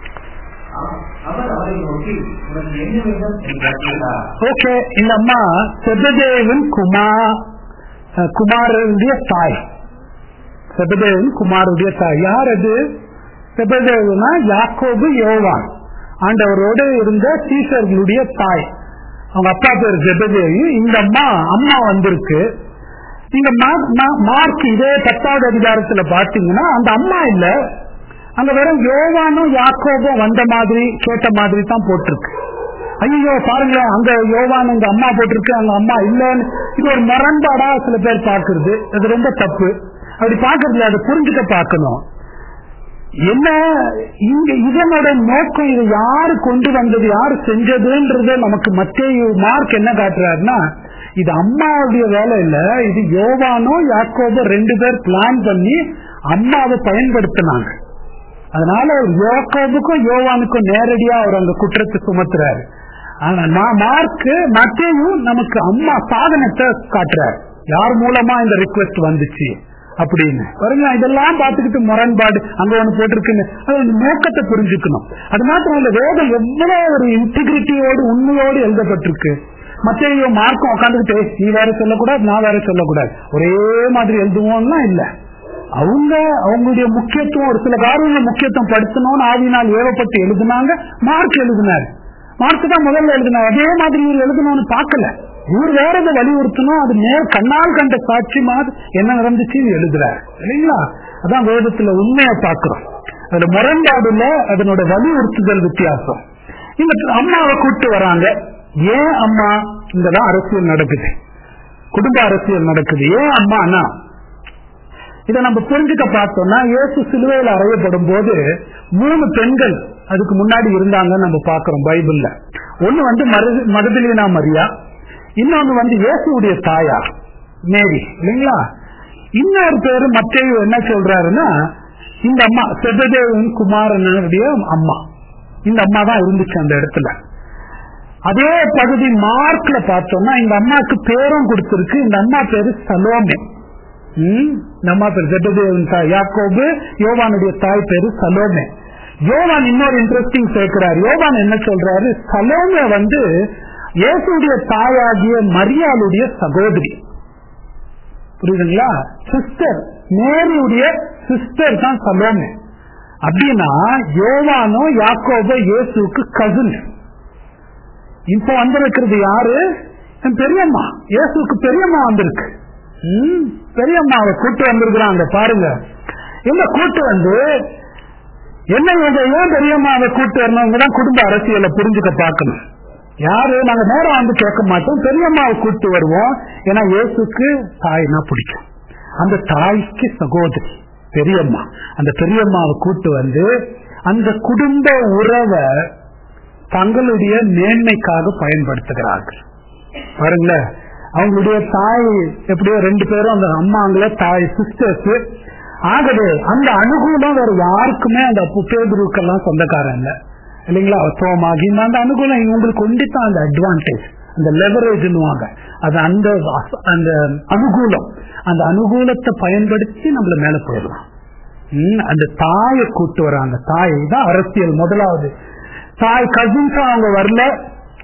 அ- அவர் அவரை நோக்கி உனக்கு என்ன வேண்டும் என்று கேட்டார் ஓகே இந்த அம்மா செபதேவன் குமா அஹ், குமாரனுடைய தாய் செபதேவன் குமாருடைய தாய் யார் அது செபதேவனா யாக்கோபு யோவான் ஆண்டவரோடு இருந்த சீசர்களுடைய தாய் அவங்க அப்பா பேர் ஜெபதேவி இந்த அம்மா அம்மா வந்திருக்கு நீங்க மா- மா- மார்க் இதே பத்தாவது அதிகாரத்துல பாத்தீங்கன்னா அந்த அம்மா இல்ல அங்க வெறும் யோவானும் யாக்கோபும் வந்த மாதிரி கேட்ட மாதிரி தான் போட்டிருக்கு ஐயோ பாருங்க அங்க யோவான் அங்க அம்மா போட்டிருக்கு அங்க அம்மா இல்லன்னு இது ஒரு முரண்பாடா சில பேர் பாக்குறது அது ரொம்ப தப்பு அப்படி பாக்குறதுல அதை புரிஞ்சுக்க பார்க்கணும் என்ன இங்க இதனோட நோக்கம் இது யாரு கொண்டு வந்தது யாரு செஞ்சதுன்றது நமக்கு மத்திய மார்க் என்ன காட்டுறாருன்னா இது அம்மாவுடைய வேலை இல்ல இது யோவானோ யாக்கோபோ ரெண்டு பேர் பிளான் பண்ணி அம்மாவை பயன்படுத்தினாங்க அதனால யாக்கோபுக்கும் யோவானுக்கும் நேரடியா அவர் அந்த குற்றத்தை சுமத்துறாரு ஆனா நான் மார்க் மத்தையும் நமக்கு அம்மா சாதனத்தை காட்டுறாரு யார் மூலமா இந்த ரிக்வெஸ்ட் வந்துச்சு அப்படின்னு பாருங்க இதெல்லாம் பார்த்துக்கிட்டு முரண்பாடு அங்க ஒண்ணு போட்டிருக்குன்னு அது அந்த நோக்கத்தை புரிஞ்சுக்கணும் அது மாத்திரம் இல்ல வேதம் எவ்வளவு ஒரு இன்டிகிரிட்டியோடு உண்மையோடு எழுதப்பட்டிருக்கு மத்தையோ மார்க்கும் உட்காந்துக்கிட்டு நீ வேற சொல்லக்கூடாது நான் வேற சொல்லக்கூடாது ஒரே மாதிரி எழுதுவோம்னா இல்ல அவங்க அவங்களுடைய முக்கியத்துவம் ஒரு சில காரியங்கள் முக்கியத்துவம் படுத்தணும்னு ஆவினால் ஏவப்பட்டு எழுதினாங்க மார்க் எழுதினாரு மார்க் தான் முதல்ல எழுதினார் அதே மாதிரி இவர் எழுதணும்னு பார்க்கல இவர் வேற எதை வலியுறுத்தணும் அது நேர் கண்ணால் கண்ட சாட்சி மாதிரி என்ன நடந்துச்சுன்னு எழுதுறாரு இல்லைங்களா அதான் வேதத்துல உண்மையை பார்க்கிறோம் அதுல முரண்பாடுல அதனோட வலியுறுத்துதல் வித்தியாசம் இந்த அம்மாவை கூட்டு வராங்க ஏன் அம்மா இங்கதான் அரசியல் நடக்குது குடும்ப அரசியல் நடக்குது ஏன் அம்மானா இதை நம்ம புரிஞ்சுக்க பார்த்தோம்னா இயேசு சிலுவையில் அறையப்படும் போது மூணு பெண்கள் அதுக்கு முன்னாடி இருந்தாங்கன்னு நம்ம பாக்குறோம் பைபிள்ல ஒண்ணு வந்து மகதலினா மரியா இன்னொன்னு வந்து இயேசுடைய தாயார் மேரி இல்லைங்களா இன்னொரு பேரு மத்தையு என்ன சொல்றாருன்னா இந்த அம்மா செபதேவன் குமாரனுடைய அம்மா இந்த அம்மா தான் இருந்துச்சு அந்த இடத்துல அதே பகுதி மார்க்ல பார்த்தோம்னா இந்த அம்மாக்கு பேரும் கொடுத்திருக்கு இந்த அம்மா பேரு சலோமே ம், இந்த அம்மா பேரு ஜெபதேவன் தாய் யாக்கோபு யோவானுடைய தாய் பேரு சலோமே யோவான் இன்னொரு இன்ட்ரெஸ்டிங் சேர்க்கிறார் யோவான் என்ன சொல்றாரு சலோமே வந்து இயேசுடைய தாயாகிய மரியாளுடைய சகோதரி புரியுதுங்களா சிஸ்டர் மேரியுடைய சிஸ்டர் தான் சலோமே அப்படின்னா யோவானோ யாக்கோபோ இயேசுக்கு கசின் இப்ப வந்திருக்கிறது யாரு என் பெரியம்மா இயேசுக்கு பெரியம்மா வந்திருக்கு ம், பெரியம்மாவை கூட்டு வந்திருக்கிறாங்க பாருங்க இந்த கூட்டு வந்து என்ன இவங்க ஏன் பெரியம்மாவை கூட்டு வரணும் தான் குடும்ப அரசியலை புரிஞ்சுக்க பார்க்கணும் யாரு நாங்க நேரம் வந்து கேட்க மாட்டோம் பெரியம்மாவை கூட்டு வருவோம் ஏன்னா இயேசுக்கு தாய்னா பிடிக்கும் அந்த தாய்க்கு சகோதரி பெரியம்மா அந்த பெரியம்மாவை கூட்டு வந்து அந்த குடும்ப உறவை தங்களுடைய மேன்மைக்காக பயன்படுத்துகிறார்கள் பாருங்களேன் அவங்களுடைய தாய் எப்படியோ ரெண்டு பேரும் அந்த அம்மாங்கள தாய் சிஸ்டர்ஸ் ஆகவே அந்த அனுகூலம் வேற யாருக்குமே அந்த பேதுருக்கெல்லாம் சொந்தக்காரன் இல்ல இல்லைங்களா தோமாகி அந்த அனுகூலம் இவங்களுக்கு ஒண்டித்தான் அந்த அட்வான்டேஜ் அந்த லெவரேஜ்னுவாங்க அது அந்த அந்த அனுகூலம் அந்த அனுகூலத்தை பயன்படுத்தி நம்மள மேல போயிடலாம் ம், அந்த தாயை கூட்டு வராங்க தாய் தான் அரசியல் முதலாவது தாய் கசின்ஸா அவங்க வரல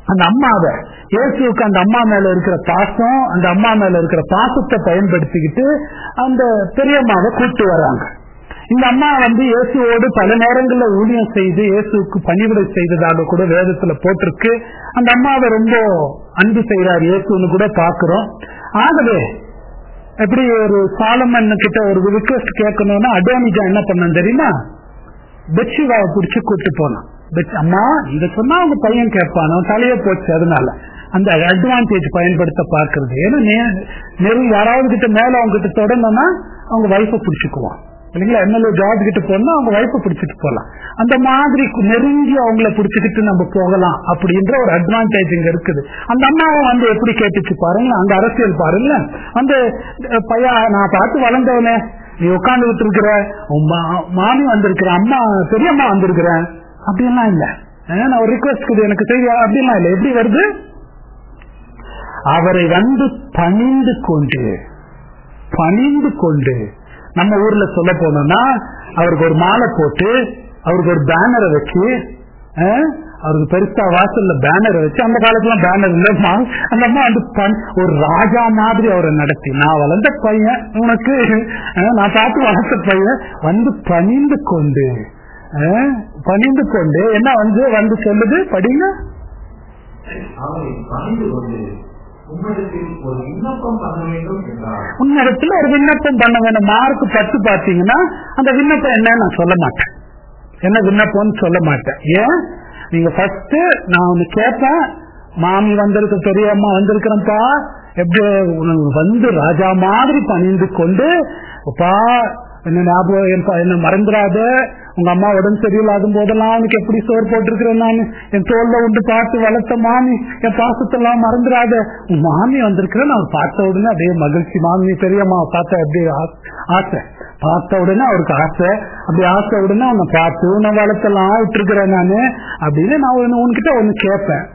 அந்த அம்மாவை இயேசுக்கு அந்த அம்மா மேல இருக்கிற பாசம் அந்த அம்மா மேல இருக்கிற பாசத்தை பயன்படுத்திக்கிட்டு அந்த பெரியம்மாவை கூப்பிட்டு வராங்க இந்த அம்மா வந்து இயேசுவோடு பல நேரங்கள்ல ஊழியம் செய்து இயேசுக்கு பணிவிடை செய்ததாக கூட வேதத்துல போட்டிருக்கு அந்த அம்மாவை ரொம்ப அன்பு செய்யறாரு இயேசுன்னு கூட பாக்குறோம் ஆகவே எப்படி ஒரு சாலமன் கிட்ட ஒரு ரிக்வெஸ்ட் கேட்கணும்னா அடோனிஜா என்ன பண்ண தெரியுமா பெட்ஷிவாவை பிடிச்சு கூப்பிட்டு போனான் பெட்- அம்மா இத சொன்னா அவங்க பையன் கேட்பான் அவன் தலையே போச்சு அதனால அந்த அட்வான்டேஜ் பயன்படுத்த பார்க்கிறது ஏன்னா நே- நெருங்கி யாராவது கிட்ட மேல அவங்க கிட்ட தொடர்ந்தோம்னா அவங்க வைஃபை பிடிச்சுக்குவான் இல்லைங்களா எம்எல்ஏ ஜார்ஜ் கிட்ட போனா அவங்க வைஃபை பிடிச்சிட்டு போகலாம் அந்த மாதிரி கு- நெருங்கி அவங்கள பிடிச்சிக்கிட்டு நம்ம போகலாம் அப்படின்ற ஒரு அட்வான்டேஜ் இங்க இருக்குது அந்த அம்மாவும் வந்து எப்படி கேட்டுச்சு பாருங்க அந்த அரசியல் பாருங்க வந்து அஹ், பையா நான் பார்த்து வளர்ந்தவனே நீ உட்கார்ந்துகிட்டு இருக்கிற உன் மா- மாமி வந்திருக்கிற அம்மா பெரியம்மா வந்திருக்கிறேன் அப்படியெல்லாம் இல்ல அஹ், நான் ஒரு ரிக்வஸ்ட் எனக்கு செய்ய அப்படியெல்லாம் இல்ல எப்படி வருது அவரை வந்து பணிந்து கொண்டு பணிந்து கொண்டு நம்ம ஊர்ல சொல்ல போனோம்னா அவருக்கு ஒரு மாலை போட்டு அவருக்கு ஒரு பேனரை வச்சு அஹ், அவருக்கு பெருசா வாசல்ல பேனரை வச்சு அந்த காலத்துல பேனர் இல்ல அந்த அம்மா வந்து பண்- ஒரு ராஜா மாதிரி அவரை நடத்தி நான் வளர்ந்த பையன் உனக்கு அஹ், நான் பார்த்து வளர்த்த பையன் வந்து பணிந்து கொண்டு அஹ், பணிந்து கொண்டு என்ன வந்து வந்து சொல்லுது படிங்க அவரை பணிந்து கொண்டு உம்மிடத்தில் ஒரு விண்ணப்பம் பண்ண வேண்டும் என்றார் உன்னிடத்துல ஒரு விண்ணப்பம் பண்ண வேணும் மார்க் பத்து பாத்தீங்கன்னா அந்த விண்ணப்பம் என்ன நான் சொல்ல மாட்டேன் என்ன விண்ணப்பம்னு சொல்ல மாட்டேன் ஏன் நீங்க ஃபர்ஸ்ட் நான் ஒண்ணு கேட்பேன் மாமி வந்திருக்க பெரியம்மா வந்திருக்கிறேன்ப்பா எப்படி உனக்கு வந்து ராஜா மாதிரி பணிந்து கொண்டு அப்பா என்ன ஞாபகம் என் என்ன மறந்துடாத உங்க அம்மா உடம்பு சரியில்லாத போதெல்லாம் உனக்கு எப்படி சோறு போட்டிருக்கிறேன் நான் என் தோல்ல உண்டு பார்த்து வளர்த்த மாமி என் பாசத்தெல்லாம் மறந்துடாத உன் மாமி வந்திருக்கிறேன் நான் பார்த்த உடனே அதே மகிழ்ச்சி மாமி பெரியம்மா பார்த்த எப்படி ஆ- ஆசை பார்த்த உடனே அவருக்கு ஆசை அப்படி ஆசை உடனே உன்னை பார்த்து உன்னை வளர்த்தலாம் விட்டுருக்கிறேன் நானு அப்படின்னு நான் ஒண்ணு உன்கிட்ட ஒண்ணு கேட்பேன்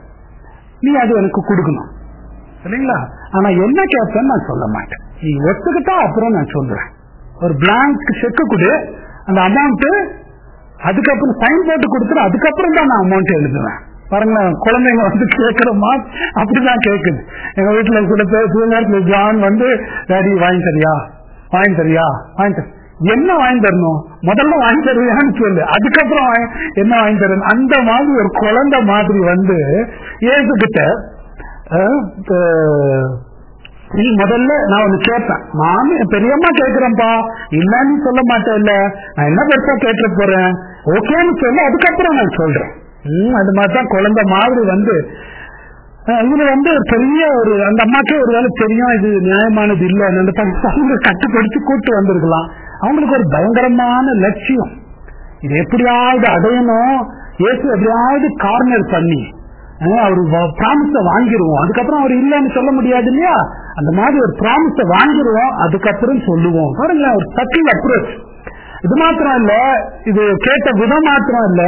நீ அது எனக்கு கொடுக்கணும் சரிங்களா ஆனா என்ன கேட்பேன்னு நான் சொல்ல மாட்டேன் நீ ஒத்துக்கிட்டா அப்புறம் நான் சொல்றேன் ஒரு பிளாங்க் செக்கு கொடு அந்த அமௌண்ட் அதுக்கப்புறம் சைன் போட்டு கொடுத்துரு அதுக்கப்புறம் தான் நான் அமௌண்ட் எழுதுவேன் பாருங்க குழந்தைங்க வந்து கேட்கிறோமா அப்படிதான் கேக்குது எங்க வீட்டுல சில பேர் சில நேரத்துல ஜான் வந்து டாடி வாங்கி தரியா வாங்கி தரியா வாங்கி தர என்ன வாங்கி தரணும் முதல்ல வாங்கி தருவியான்னு சொல்லு அதுக்கப்புறம் வாங்கி- என்ன வாங்கி தரணும் அந்த மாதிரி ஒரு குழந்தை மாதிரி வந்து ஏசுகிட்ட அஹ், அஹ், நீ முதல்ல நான் ஒண்ணு கேட்பேன் மாமி பெரியம்மா கேக்குறேன்ப்பா இல்லன்னு சொல்ல மாட்டேன் இல்ல நான் என்ன பெருசா கேட்டு போறேன் ஓகேன்னு சொல்ல அதுக்கப்புறம் நான் சொல்றேன் ம், அது மாதிரிதான் குழந்தை மாதிரி வந்து அஹ், இதுல வந்து ஒரு பெரிய ஒரு அந்த அம்மாக்கே ஒரு வேலை தெரியும் இது நியாயமானது இல்ல அந்த பசங்க கட்டுப்படுத்தி கூட்டு வந்திருக்கலாம் அவங்களுக்கு ஒரு பயங்கரமான லட்சியம் இது எப்படியாவது அடையணும் இயேசு எப்படியாவது கார்னர் பண்ணி அஹ் அவரு ப்ராமிஸ வாங்கிருவோம் அதுக்கப்புறம் அவர் இல்லைன்னு சொல்ல முடியாது இல்லையா அந்த மாதிரி ஒரு ப்ராமிஸ வாங்கிருவோம் அதுக்கப்புறம் சொல்லுவோம் பாருங்க ஒரு சட்டில் அப்ரோச் இது மாத்திரம் இல்ல இது கேட்ட விதம் மாத்திரம் இல்ல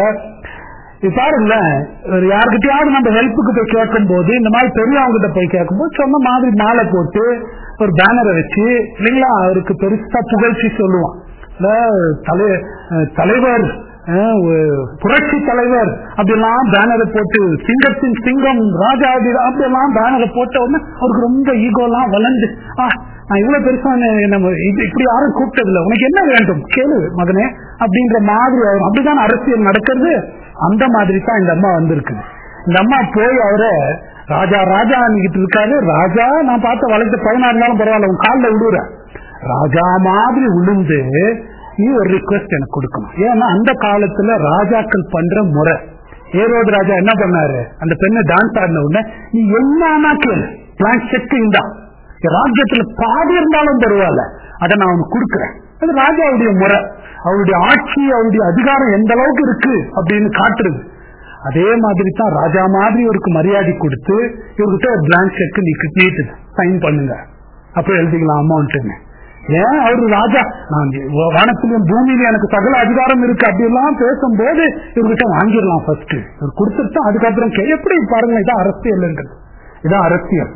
இது பாருங்கள ஒரு யாருக்கிட்டயாவது நம்ம ஹெல்ப்புக்கு போய் கேட்கும் போது இந்த மாதிரி பெரியவங்க கிட்ட போய் கேட்கும்போது சொன்ன மாதிரி மாலை போட்டு ஒரு பேனரை வச்சு இல்லைங்களா அவருக்கு பெருசா புகழ்ச்சி சொல்லுவோம் இல்ல தலை அஹ் தலைவர் அஹ் ஒரு புரட்சி தலைவர் அப்படிலாம் பேனரை போட்டு சிங்கத்தின் சிங்கம் ராஜா அப்படி- அப்படியெல்லாம் பேனரை போட்ட உடனே அவருக்கு ரொம்ப ஈகோ எல்லாம் வளர்ந்து ஆ நான் இவ்வளவு பெருசா நே- நம்ம இது- இப்படி யாரும் கூப்பிட்டது இல்ல உனக்கு என்ன வேண்டும் கேளு மகனே அப்படின்ற மாதிரி ஆயிரும். அப்படிதான் அரசியல் நடக்கிறது அந்த மாதிரி தான் இந்த அம்மா வந்திருக்குது இந்த அம்மா போய் அவரை ராஜா ராஜா அன்னிக்கிட்டு இருக்காரு ராஜா நான் பார்த்த வளர்த்து பதினாறு இருந்தாலும் பரவாயில்ல உன் காலில் விடுற ராஜா மாதிரி விழுந்து நீ ஒரு ரிக்வெஸ்ட் எனக்கு கொடுக்கணும் ஏன்னா அந்த காலத்துல ராஜாக்கள் பண்ற முறை ஏரோது ராஜா என்ன பண்ணாரு அந்த பெண்ணை டான்ஸ் ஆடின உடனே நீ என்னன்னா கேளு பிளான் செக்கிங் தான் என் ராஜ்யத்துல பாதி இருந்தாலும் பரவாயில்ல அதை நான் உனக்கு கொடுக்குறேன் அது ராஜாவுடைய முறை அவருடைய ஆட்சி அவருடைய அதிகாரம் எந்த அளவுக்கு இருக்கு அப்படின்னு காட்டுறது அதே மாதிரி தான் ராஜா மாதிரி இவருக்கு மரியாதை கொடுத்து இவர்கிட்ட ஒரு பிளாங்க் செக் நீ நீட்டுது சைன் பண்ணுங்க அப்ப எழுதிக்கலாம் அமௌண்ட்டுன்னு ஏன் அவரு ராஜா நான் வானத்திலும் பூமியிலும் எனக்கு சகல அதிகாரம் இருக்கு அப்படி எல்லாம் பேசும்போது இவர்கிட்ட வாங்கிடலாம் ஃபர்ஸ்ட் இவர் கொடுத்துட்டு அதுக்கப்புறம் கே- எப்படி பாருங்க இதான் அரசியல்ன்றது இதான் அரசியல்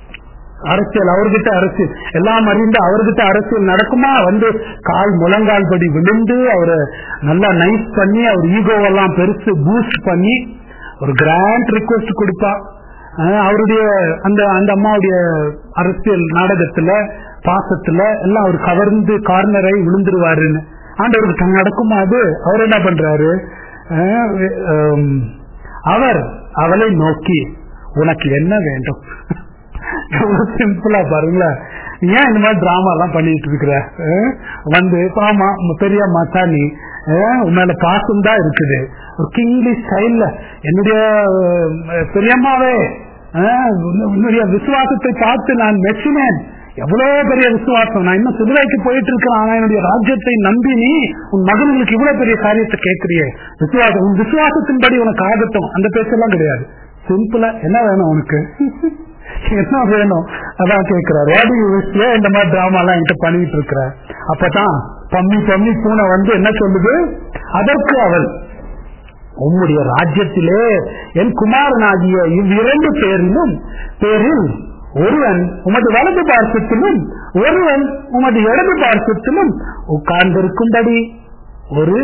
அரசியல் அவர்கிட்ட அரசியல் எல்லாம் அறிந்து அவர்கிட்ட அரசியல் நடக்குமா வந்து கால் முழங்கால் படி விழுந்து அவரை நல்லா நைஸ் பண்ணி அவர் ஈகோவெல்லாம் பெருசு பூஸ்ட் பண்ணி ஒரு கிராண்ட் ரிக்வெஸ்ட் கொடுப்பா அஹ் அவருடைய அந்த அந்த அம்மாவுடைய அரசியல் நாடகத்துல பாசத்துல எல்லாம் அவர் கவர்ந்து கார்னரை விழுந்துருவாருன்னு ஆண்டவருக்கு தன் நடக்குமா அது அவர் என்ன பண்றாரு அஹ் ஹம், அவர் அவளை நோக்கி உனக்கு என்ன வேண்டும் எவ்வளவு சிம்பிளா பாருங்களேன் ஏன் இந்த மாதிரி டிராமா எல்லாம் பண்ணிட்டு இருக்கிற அஹ்? வந்து ஆமா உம் பெரிய மச்சானி அஹ், உன் மேல பாசம் தான் இருக்குது ஒரு கிங்லி ஸ்டைல்ல என்னுடைய அஹ், பெரியம்மாவே அஹ், உன்ன- உன்னுடைய விசுவாசத்தை பார்த்து நான் மெச்சினேன் எவ்வளவு பெரிய விசுவாசம் நான் இன்னும் சிறுவைக்கு போயிட்டு இருக்கிறேன் ஆனா என்னுடைய ராஜ்யத்தை நம்பி நீ உன் மகன்களுக்கு இவ்வளவு பெரிய காரியத்தை கேட்கிறியே விசுவாசம் உன் விசுவாசத்தின்படி உனக்கு ஆகட்டும் அந்த பேச்செல்லாம் கிடையாது சிம்பிளா என்ன வேணும் உனக்கு என்ன வேணும் அதான் கேட்கிறாரு வாடி விஷயம் இந்த மாதிரி டிராமா எல்லாம் என்கிட்ட பண்ணிட்டு இருக்கிற அப்பதான் பம்மி பம்மி பூனை வந்து என்ன சொல்லுது அதற்கு அவள் உம்முடைய ராஜ்யத்திலே என் குமாரனாகிய இவ்விரண்டு பேரிலும் பேரில் ஒருவன் உமது வலது பார்சத்திலும் ஒருவன் உமது இடது பார்சத்திலும் உட்கார்ந்திருக்கும்படி ஒரு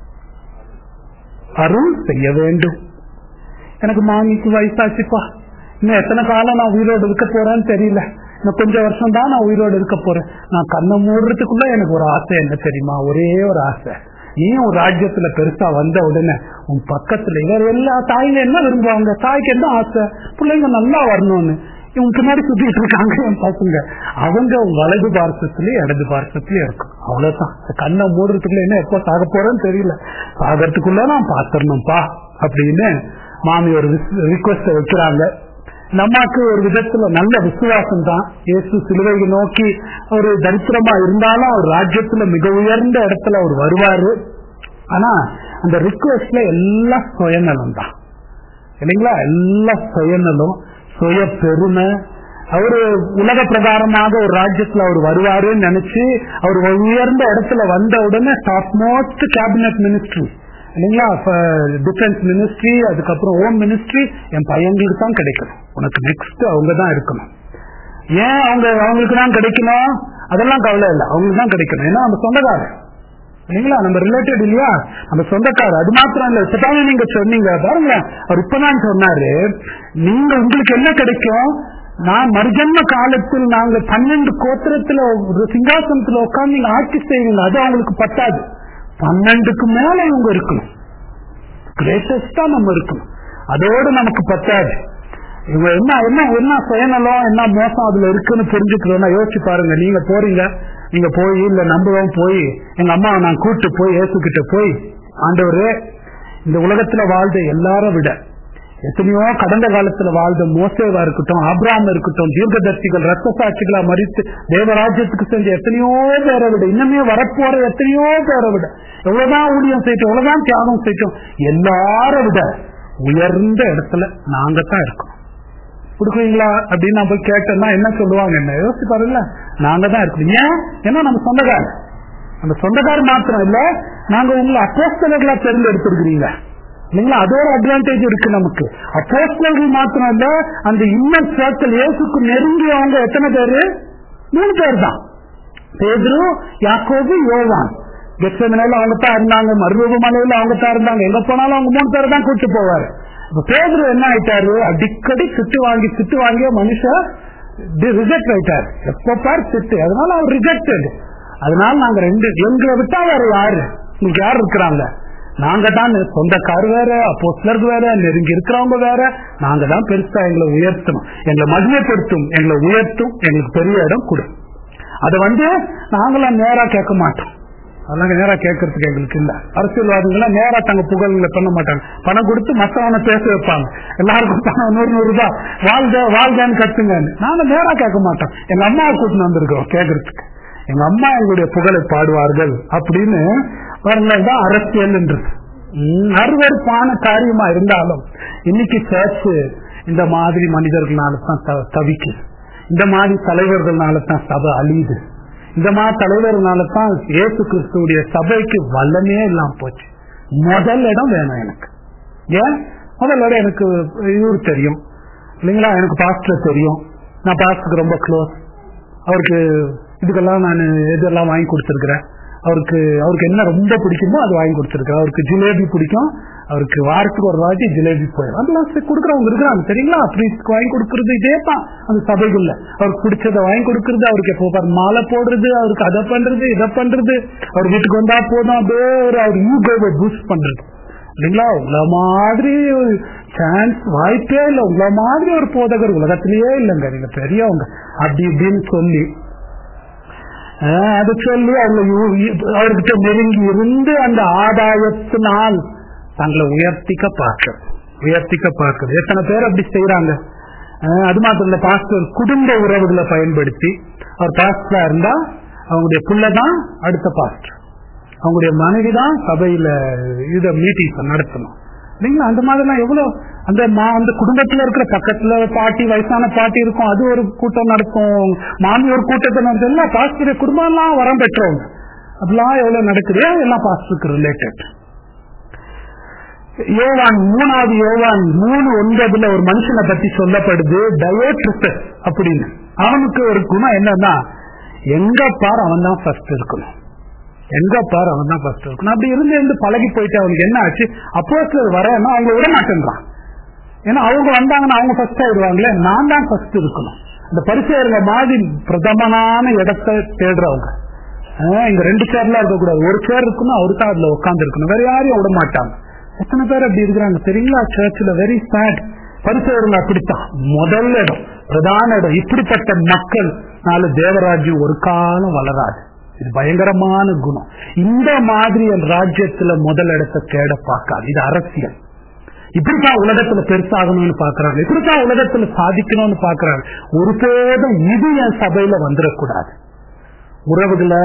அருள் செய்ய வேண்டும் எனக்கு மாமிக்கு வயசாச்சுப்பா இன்னும் எத்தனை காலம் நான் உயிரோடு இருக்க போறேன்னு தெரியல இன்னும் கொஞ்சம் வருஷம் தான் நான் உயிரோடு இருக்க போறேன் நான் கண்ணை மூடுறதுக்குள்ள எனக்கு ஒரு ஆசை என்ன தெரியுமா ஒரே ஒரு ஆசை நீ உன் ராஜ்யத்துல பெருசா வந்த உடனே உன் பக்கத்துல இவர் எல்லா தாய்ங்க என்ன விரும்புவாங்க தாய்க்கு என்ன ஆசை பிள்ளைங்க நல்லா வரணும்னு இவங்க பின்னாடி சுத்திட்டு இருக்காங்க என் பசங்க அவங்க உங்க வலது பார்சத்துலயும் இடது பார்சத்துலயும் இருக்கும் அவ்வளவுதான் கண்ணை மூடுறதுக்குள்ள என்ன எப்போ சாக போறேன்னு தெரியல சாகிறதுக்குள்ள நான் பாத்திரணும்ப்பா அப்படின்னு மாமி ஒரு ரிக்வஸ்ட வைக்கிறாங்க நம்மாக்கு ஒரு விதத்துல நல்ல விசுவாசம் தான் இயேசு சிலுவையை நோக்கி ஒரு தரித்திரமா இருந்தாலும் அவர் ராஜ்யத்துல மிக உயர்ந்த இடத்துல அவர் வருவாரு ஆனா அந்த ரிக்வெஸ்ட்ல எல்லாம் சுயநலம் தான் இல்லைங்களா எல்லாம் சுயநலம் சுய பெருமை அவரு உலக பிரகாரமாக ஒரு ராஜ்யத்துல அவர் வருவாருன்னு நினைச்சு அவர் உயர்ந்த இடத்துல வந்த உடனே டாப் மோஸ்ட் கேபினட் மினிஸ்ட்ரி இல்லைங்களா டிஃபென்ஸ் மினிஸ்ட்ரி அதுக்கப்புறம் ஹோம் மினிஸ்ட்ரி என் பையங்களுக்கு தான் கிடைக்கணும் உனக்கு நெக்ஸ்ட் அவங்க தான் இருக்கணும் ஏன் அவங்க அவங்களுக்கு தான் கிடைக்கணும் அதெல்லாம் கவலை இல்லை அவங்களுக்கு தான் கிடைக்கணும் ஏன்னா நம்ம சொந்தக்காரர் இல்லைங்களா நம்ம ரிலேட்டட் இல்லையா நம்ம சொந்தக்காரர் அது மாத்திரம் இல்ல இப்பதானே நீங்க சொன்னீங்க பாருங்க அவர் இப்பதான் சொன்னாரு நீங்க உங்களுக்கு என்ன கிடைக்கும் நான் மறுஜன்ம காலத்தில் நாங்க பன்னெண்டு கோத்திரத்துல ஒரு சிங்காசனத்துல உட்கார்ந்து நீங்க ஆட்சி செய்வீங்க அது அவங்களுக்கு பத்தாது பன்னெண்டுக்கு மேல இவங்க இருக்கணும் கிரேட்டஸ்டா நம்ம இருக்கணும் அதோடு நமக்கு பத்தாது இவங்க என்ன என்ன என்ன சுயநலம் என்ன மோசம் அதுல இருக்குன்னு புரிஞ்சுக்கிறோம்னா யோசிச்சு பாருங்க நீங்க போறீங்க நீங்க போய் இல்ல நம்புவோம் போய் எங்க அம்மாவை நான் கூட்டு போய் ஏசுகிட்ட போய் ஆண்டவரே இந்த உலகத்துல வாழ்ந்த எல்லாரும் விட எத்தனையோ கடந்த காலத்துல வாழ்ந்த மோசேவா இருக்கட்டும் ஆப்ராம் இருக்கட்டும் தீர்க்கதர்சிகள் ரத்த சாட்சிகளா மறித்து தேவராஜ்யத்துக்கு செஞ்ச எத்தனையோ பேரை விட இன்னுமே வரப்போற எத்தனையோ பேரை விட எவ்வளவுதான் ஊழியம் செய்யட்டும் எவ்வளவுதான் தியாகம் செய்யட்டும் எல்லாரும் விட உயர்ந்த இடத்துல நாங்க தான் இருக்கோம் கொடுக்குறீங்களா அப்படின்னு நான் போய் கேட்டேன்னா என்ன சொல்லுவாங்க என்ன யோசிச்சு பாருங்கள நாங்க தான் இருக்கோம் ஏன் ஏன்னா நம்ம சொந்தக்காரர் நம்ம சொந்தக்காரர் மாத்திரம் இல்ல நாங்க உங்களை அப்போஸ்தலர்களா தேர்ந்தெடுத்திருக்கிறீங்க இல்லைங்களா அதோட அட்வான்டேஜ் இருக்கு நமக்கு அப்போஸ்தலர்கள் மாத்திரம் இல்ல அந்த இன்னர் சர்க்கிள் இயேசுக்கு நெருங்கியவங்க எத்தனை பேரு மூணு பேர் தான் பேதுரு யாக்கோபு யோவான் கெச்சமனையில அவங்க தான் இருந்தாங்க மருவ மலையில அவங்க தான் இருந்தாங்க எங்க போனாலும் அவங்க மூணு பேரை தான் கூட்டு போவாரு இப்ப பேதுரு என்ன ஆயிட்டாரு அடிக்கடி திட்டு வாங்கி திட்டு வாங்கிய மனுஷன் ரிஜெக்ட் ஆயிட்டாரு எப்ப பார் திட்டு அதனால அவர் ரிஜெக்டட் அதனால நாங்க ரெண்டு எங்களை விட்டா வேற யாரு உங்களுக்கு யார் இருக்கிறாங்க நாங்க தான் சொந்தக்கார் வேற அப்போ சிலருக்கு வேற நெருங்கி இருக்கிறவங்க வேற நாங்க தான் பெருசா எங்களை உயர்த்தணும் எங்களை மகிமைப்படுத்தும் எங்களை உயர்த்தும் எங்களுக்கு பெரிய இடம் கொடு அதை வந்து நாங்களாம் நேரா கேட்க மாட்டோம் அதெல்லாம் நேரா கேட்கறதுக்கு எங்களுக்கு இல்ல அரசியல்வாதிகள் நேரா தங்க புகழ்களை பண்ண மாட்டாங்க பணம் கொடுத்து மத்தவனை பேச வைப்பாங்க எல்லாருக்கும் பணம் நூறு நூறு ரூபாய் வாழ்க வாழ்கன்னு கத்துங்க நாங்க நேரா கேட்க மாட்டோம் எங்க அம்மாவை கூட்டிட்டு வந்திருக்கோம் கேட்கறதுக்கு எங்க அம்மா எங்களுடைய புகழை பாடுவார்கள் அப்படின்னு தான் அரசியல் என்றது அருவறுப்பான காரியமா இருந்தாலும் இன்னைக்கு சர்ச் இந்த மாதிரி மனிதர்களால தான் தவிக்குது இந்த மாதிரி தலைவர்களால தான் சபை அழியுது இந்த மாதிரி தலைவர்களால தான் ஏசு கிறிஸ்துடைய சபைக்கு வல்லமே இல்லாம போச்சு முதல் இடம் வேணும் எனக்கு ஏன் முதல் இடம் எனக்கு இவரு தெரியும் இல்லைங்களா எனக்கு பாஸ்டர் தெரியும் நான் பாஸ்டருக்கு ரொம்ப க்ளோஸ் அவருக்கு இதுக்கெல்லாம் நான் இதெல்லாம் வாங்கி கொடுத்துருக்கிறேன் அவருக்கு அவருக்கு என்ன ரொம்ப பிடிக்குமோ அது வாங்கி கொடுத்துருக்காரு அவருக்கு ஜிலேபி பிடிக்கும் அவருக்கு வாரத்துக்கு ஒரு வாட்டி ஜிலேபி போயிடும் அதெல்லாம் சரி கொடுக்குறவங்க இருக்கிறாங்க சரிங்களா பிரீஸ்க்கு வாங்கி கொடுக்கறது இதே தான் அந்த சபைகள்ல அவருக்கு பிடிச்சதை வாங்கி கொடுக்கறது அவருக்கு எப்போ பாரு மாலை போடுறது அவருக்கு அதை பண்றது இதை பண்றது அவர் வீட்டுக்கு வந்தா போதும் அப்படியே ஒரு அவர் ஈகோவை பூஸ்ட் பண்றது இல்லைங்களா உங்கள மாதிரி சான்ஸ் வாய்ப்பே இல்லை உங்கள மாதிரி ஒரு போதகர் உலகத்திலேயே இல்லைங்க நீங்க பெரியவங்க அப்படி இப்படின்னு சொல்லி ஆஹ் அது சொல்லி அவங்க அவர்கிட்ட நெருங்கி இருந்து அந்த ஆதாயத்தினால் தங்களை உயர்த்திக்க பார்க்க உயர்த்திக்க பார்க்குது எத்தனை பேர் அப்படி செய்யறாங்க ஆஹ் அது மாத்திரம் இல்ல பாஸ்டர் குடும்ப உறவுகளை பயன்படுத்தி அவர் பாஸ்டரா இருந்தா அவங்களுடைய புள்ளதான் அடுத்த பாஸ்டர் அவங்களுடைய மனைவி தான் சபையில இத மீட்டிங் நடத்தணும் இல்லைங்களா அந்த மாதிரிலாம் எவ்வளவு அந்த மா- அந்த குடும்பத்துல இருக்கிற பக்கத்துல பாட்டி வயசான பாட்டி இருக்கும் அது ஒரு கூட்டம் நடத்தும் மாமி ஒரு கூட்டத்தை நடத்தும் எல்லாம் பாஸ்டர் குடும்பம் எல்லாம் வரம் பெற்றவங்க அப்படிலாம் எவ்வளவு நடக்குது எல்லாம் பாஸ்டருக்கு ரிலேட்டட் யோவான் மூணாவது யோவான் மூணு ஒன்பதுல ஒரு மனுஷனை பத்தி சொல்லப்படுது டயோட்ரிசஸ் அப்படின்னு அவனுக்கு ஒரு குணம் என்னன்னா எங்க பார் அவன் தான் ஃபர்ஸ்ட் இருக்கணும் எங்க பார் அவன் தான் ஃபர்ஸ்ட் இருக்கணும் அப்படி இருந்து இருந்து பழகி போயிட்டு அவனுக்கு என்ன ஆச்சு அப்போ வரேன்னா அவங்க விட மாட்டேன்றான் ஏன்னா அவங்க வந்தாங்கன்னா அவங்க ஃபர்ஸ்ட் ஆயிடுவாங்களே நான் தான் ஃபர்ஸ்ட் இருக்கணும் இந்த பரிசெயர்ல மாதிரி பிரதமனான இடத்தை தேடுறவங்க ஆஹ் இங்க ரெண்டு சேர்லாம் இருக்கக்கூடாது ஒரு சேர் இருக்கணும் அவரு தான் அதுல உட்கார்ந்து இருக்கணும் வேற யாரையும் விட மாட்டாங்க எத்தனை பேர் அப்படி இருக்கிறாங்க தெரியுங்களா சர்ச்சில் வெரி சேட் பரிசெயர்கள் அப்படித்தான் முதல் இடம் பிரதான இடம் இப்படிப்பட்ட மக்கள் நாலு தேவராஜ்யம் ஒரு காலம் வளராது இது பயங்கரமான குணம் இந்த மாதிரி என் ராஜ்யத்துல முதல் இடத்தை தேட பார்க்காது இது அரசியல் இப்படித்தான் உலகத்துல பெருசாகணும்னு பாக்குறாங்க இப்படித்தான் உலகத்துல சாதிக்கணும்னு பாக்குறாங்க ஒருபோதும் இது என் சபையில வந்துடக்கூடாது உறவுகளை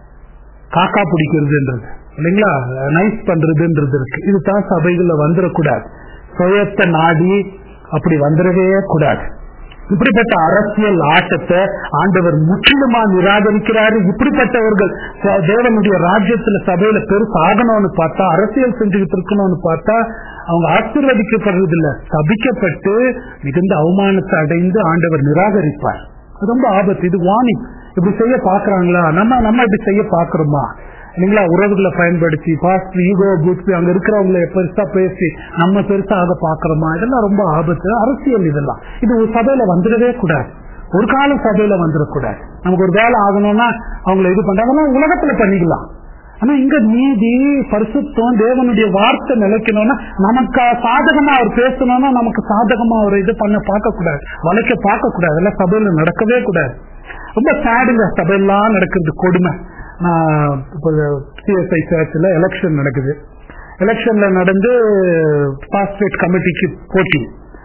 காக்கா பிடிக்கிறதுன்றது இல்லைங்களா நைஸ் பண்றதுன்றது இருக்கு இதுதான் சபைகள்ல வந்துடக்கூடாது சுயத்தை நாடி அப்படி வந்துடவே கூடாது இப்படிப்பட்ட அரசியல் ஆட்டத்தை ஆண்டவர் முற்றிலுமா நிராகரிக்கிறாரு இப்படிப்பட்டவர்கள் ச- தேவனுடைய ராஜ்யத்துல சபையில பெருசு ஆகணும்னு பார்த்தா அரசியல் செஞ்சுக்கிட்டு இருக்கணும்னு பார்த்தா அவங்க ஆசீர்வதிக்கப்படுறது இல்ல சபிக்கப்பட்டு மிகுந்த அவமானத்தை அடைந்து ஆண்டவர் நிராகரிப்பார் அது ரொம்ப ஆபத்து இது வார்னிங் இப்படி செய்ய பாக்குறாங்களா நம்ம நம்ம இப்படி செய்ய பாக்குறோமா இல்லைங்களா உறவுகளை பயன்படுத்தி பாஸ்ட் ஈகோ பூத் அங்க இருக்கிறவங்களை பெருசா பேசி நம்ம பெருசா ஆக பாக்குறோமா இதெல்லாம் ரொம்ப ஆபத்து அரசியல் இதெல்லாம் இது ஒரு சபையில வந்துடவே கூடாது ஒரு காலம் சபையில வந்துடக்கூடாது நமக்கு ஒரு வேலை ஆகணும்னா அவங்களை இது பண்றாங்கன்னா உலகத்துல பண்ணிக்கலாம் ஆனா இங்க நீதி பரிசுத்தம் தேவனுடைய வார்த்தை நிலைக்கணும்னா நமக்கு சாதகமா அவர் பேசணும்னா நமக்கு சாதகமா அவர் இது பண்ண பார்க்க கூடாது வளைக்க பார்க்க கூடாது அதெல்லாம் சபையில நடக்கவே கூடாது ரொம்ப சேடுங்க சபையெல்லாம் நடக்கிறது கொடுமை நான் இப்போ சிஎஸ்ஐ சர்ச்சில் எலெக்ஷன் நடக்குது எலெக்ஷன்ல நடந்து பாஸ்பேட் கமிட்டிக்கு போட்டி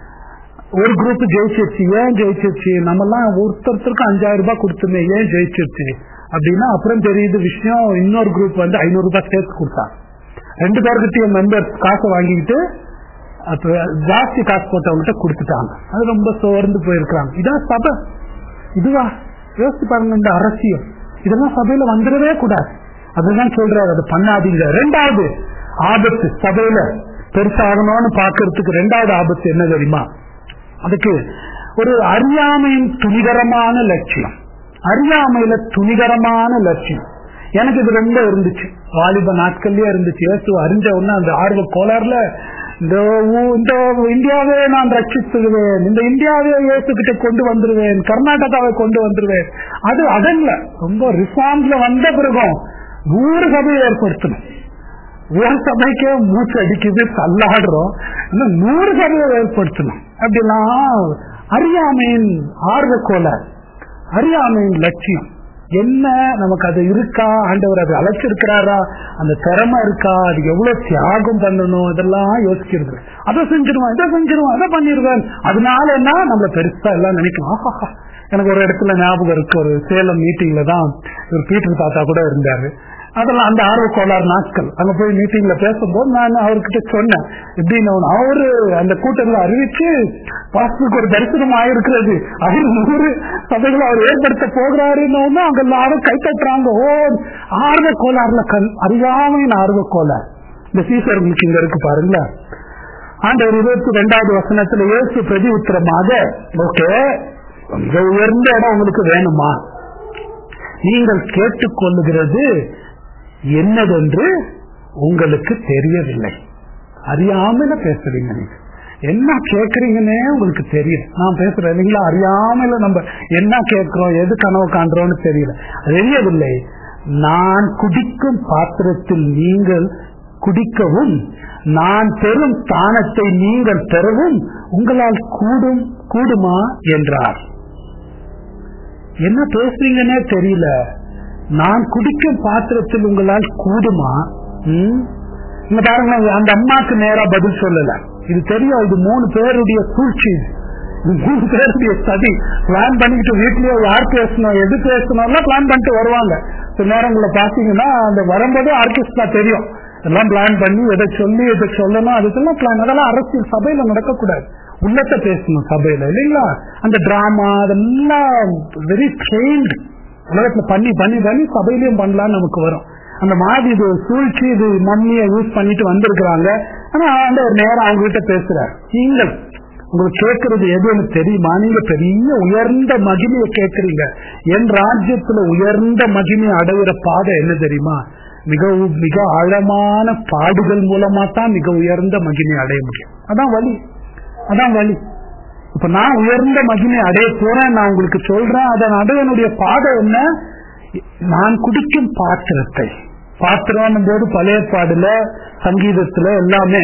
ஒரு குரூப் ஜெயிச்சிருச்சு ஏன் ஜெயிச்சிருச்சு நம்மலாம் ஒருத்தருத்தருக்கு அஞ்சாயிரம் ரூபாய் கொடுத்துமே ஏன் ஜெயிச்சிருச்சு அப்படின்னா அப்புறம் தெரியுது விஷயம் இன்னொரு குரூப் வந்து ஐநூறு ரூபாய் சேர்த்து கொடுத்தாங்க ரெண்டு பேருக்கிட்டையும் மெம்பர்ஸ் காசை வாங்கிக்கிட்டு அப்ப ஜாஸ்தி காசு போட்டவங்ககிட்ட கொடுத்துட்டாங்க அது ரொம்ப சோர்ந்து போயிருக்காங்க இதான் சபை இதுவா யோசிச்சு பாருங்க இந்த அரசியல் இதெல்லாம் சபையில வந்துடவே கூடாது அதுதான் சொல்றாரு அது பண்ணாதீங்க ரெண்டாவது ஆபத்து சபையில பெருசாகணும்னு பாக்குறதுக்கு ரெண்டாவது ஆபத்து என்ன தெரியுமா அதுக்கு ஒரு அறியாமையின் துணிகரமான லட்சியம் அறியாமையில துணிகரமான லட்சியம் எனக்கு இது ரொம்ப இருந்துச்சு வாலிப நாட்கள்லயே இருந்துச்சு இயேசு அறிஞ்ச உடனே அந்த ஆர்வ கோளாறுல இந்த ஊ- இந்த இந்தியாவே நான் ரட்சித்துடுவேன் இந்த இந்தியாவே இயேசு கிட்ட கொண்டு வந்துருவேன் கர்நாடகாவை கொண்டு வந்துருவேன் அது அதல்ல ரொம்ப ரிஃபார்ம்ல வந்த பிறகும் நூறு சபையை ஏற்படுத்தணும் ஒரு சபைக்கே மூச்சு அடிக்குது தள்ளாடுறோம் இன்னும் நூறு சபையை ஏற்படுத்தணும் அப்படிலாம் அறியாமையின் ஆர்வக்கோளாறு அறியாமையின் லட்சியம் என்ன நமக்கு அது இருக்கா ஆண்டவர் அது அழைச்சிருக்கிறாரா அந்த திறமை இருக்கா அது எவ்வளவு தியாகம் பண்ணணும் இதெல்லாம் யோசிக்கிறது அதை செஞ்சிருவான் இதை செஞ்சிருவான் அதை பண்ணிடுவேன் அதனால என்ன நம்மள பெருசா எல்லாம் நினைக்கும் ஆஹா எனக்கு ஒரு இடத்துல ஞாபகம் இருக்கு ஒரு சேலம் மீட்டிங்ல தான் ஒரு பீட்டர் தாத்தா கூட இருந்தாரு அதெல்லாம் அந்த ஆர்வ கோளாறு நாட்கள் அங்க போய் மீட்டிங்ல பேசும்போது நான் அவர்கிட்ட சொன்னேன் எப்படின்னு அவரு அந்த கூட்டத்துல அறிவிச்சு பாஸ்டருக்கு ஒரு தரிசனம் ஆயிருக்கிறது அவர் நூறு சபைகளை அவர் ஏற்படுத்த போகிறாருன்னு அங்க எல்லாரும் கை தட்டுறாங்க ஓ ஆர்வ கோளாறுல கண் அறியாமையின் ஆர்வ கோளாறு இந்த சீசர் உங்களுக்கு இங்க இருக்கு பாருங்களேன் ஆண்டவர் இருபத்தி ரெண்டாவது வசனத்துல இயேசு பிரதி உத்தரமாக ஓகே மிக உயர்ந்த இடம் உங்களுக்கு வேணுமா நீங்கள் கேட்டுக்கொள்ளுகிறது என்னதென்று உங்களுக்கு தெரியவில்லை அறியாமல பேசுறீங்க நீங்க என்ன கேக்குறீங்கன்னே உங்களுக்கு தெரியல நான் பேசுறேன் இல்லைங்களா அறியாமல நம்ம என்ன கேட்கிறோம் எது கனவு காண்றோம்னு தெரியல தெரியவில்லை நான் குடிக்கும் பாத்திரத்தில் நீங்கள் குடிக்கவும் நான் பெறும் ஸ்தானத்தை நீங்கள் பெறவும் உங்களால் கூடும் கூடுமா என்றார் என்ன பேசுறீங்கன்னே தெரியல நான் குடிக்கும் பாத்திரத்தில் உங்களால் கூடுமா ம்? இங்க பாருங்க அந்த அம்மாக்கு நேரா பதில் சொல்லல இது தெரியும் இது மூணு பேருடைய சூழ்ச்சி இது. இது மூணு பேருடைய ஸ்டடி பிளான் பண்ணிக்கிட்டு வீட்லயே யார் பேசணும் எது பேசணும்னா பிளான் பண்ணிட்டு வருவாங்க சில நேரங்களை பாத்தீங்கன்னா அந்த வரும்போதே ஆர்கெஸ்ட்ரா தெரியும் எல்லாம் பிளான் பண்ணி எதை சொல்லி எதை சொல்லணும் அதுக்கெல்லாம் பிளான் அதெல்லாம் அரசியல் சபையில நடக்கக்கூடாது உள்ளத்தை பேசணும் சபையில இல்லைங்களா அந்த டிராமா அதெல்லாம் வெரி ட்ரெயின்டு உலகத்துல பண்ணி பண்ணி பண்ணி சபையிலயும் பண்ணலாம்னு நமக்கு வரும் அந்த மாதிரி இது சூழ்ச்சி இது மம்மியை யூஸ் பண்ணிட்டு வந்திருக்கிறாங்க ஆனா அந்த ஒரு நேரம் அவங்க கிட்ட பேசுறாரு நீங்கள் உங்களுக்கு கேட்கறது எதுன்னு தெரியுமா நீங்க பெரிய உயர்ந்த மகிமையை கேட்கறீங்க என் ராஜ்யத்துல உயர்ந்த மகிமை அடைகிற பாதை என்ன தெரியுமா மிகவும் மிக ஆழமான பாடுகள் மூலமா தான் மிக உயர்ந்த மகிமை அடைய முடியும் அதான் வழி அதான் வழி இப்ப நான் உயர்ந்த மகிமை அடைய போறேன் நான் உங்களுக்கு சொல்றேன் அதன் அடையனுடைய பாதை என்ன நான் குடிக்கும் பாத்திரத்தை பாத்திரம் போது பழைய பாடுல சங்கீதத்துல எல்லாமே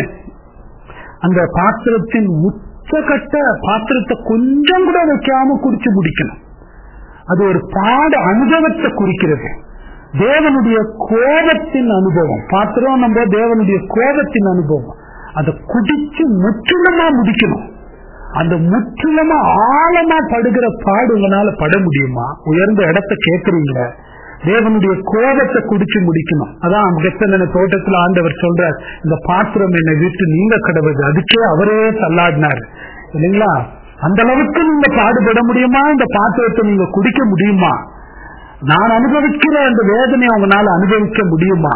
அந்த பாத்திரத்தின் உச்சகட்ட பாத்திரத்தை கொஞ்சம் கூட வைக்காம குடிச்சு முடிக்கணும் அது ஒரு பாட அனுபவத்தை குறிக்கிறது தேவனுடைய கோபத்தின் அனுபவம் பாத்திரம் நம்ம தேவனுடைய கோபத்தின் அனுபவம் அதை குடிச்சு முற்றிலுமா முடிக்கணும் அந்த முற்றிலுமா ஆழமா படுகிற பாடு உங்களால பட முடியுமா உயர்ந்த இடத்தை கேட்கறீங்களே தேவனுடைய கோபத்தை குடிச்சு முடிக்கணும் அதான் கெத்தன தோட்டத்துல ஆண்டவர் சொல்றார் இந்த பாத்திரம் என்னை விட்டு நீங்க கடவுது அதுக்கே அவரே தள்ளாடினார் இல்லைங்களா அந்த அளவுக்கு நீங்க பாடுபட முடியுமா இந்த பாத்திரத்தை நீங்க குடிக்க முடியுமா நான் அனுபவிக்கிற அந்த வேதனையை உங்களால அனுபவிக்க முடியுமா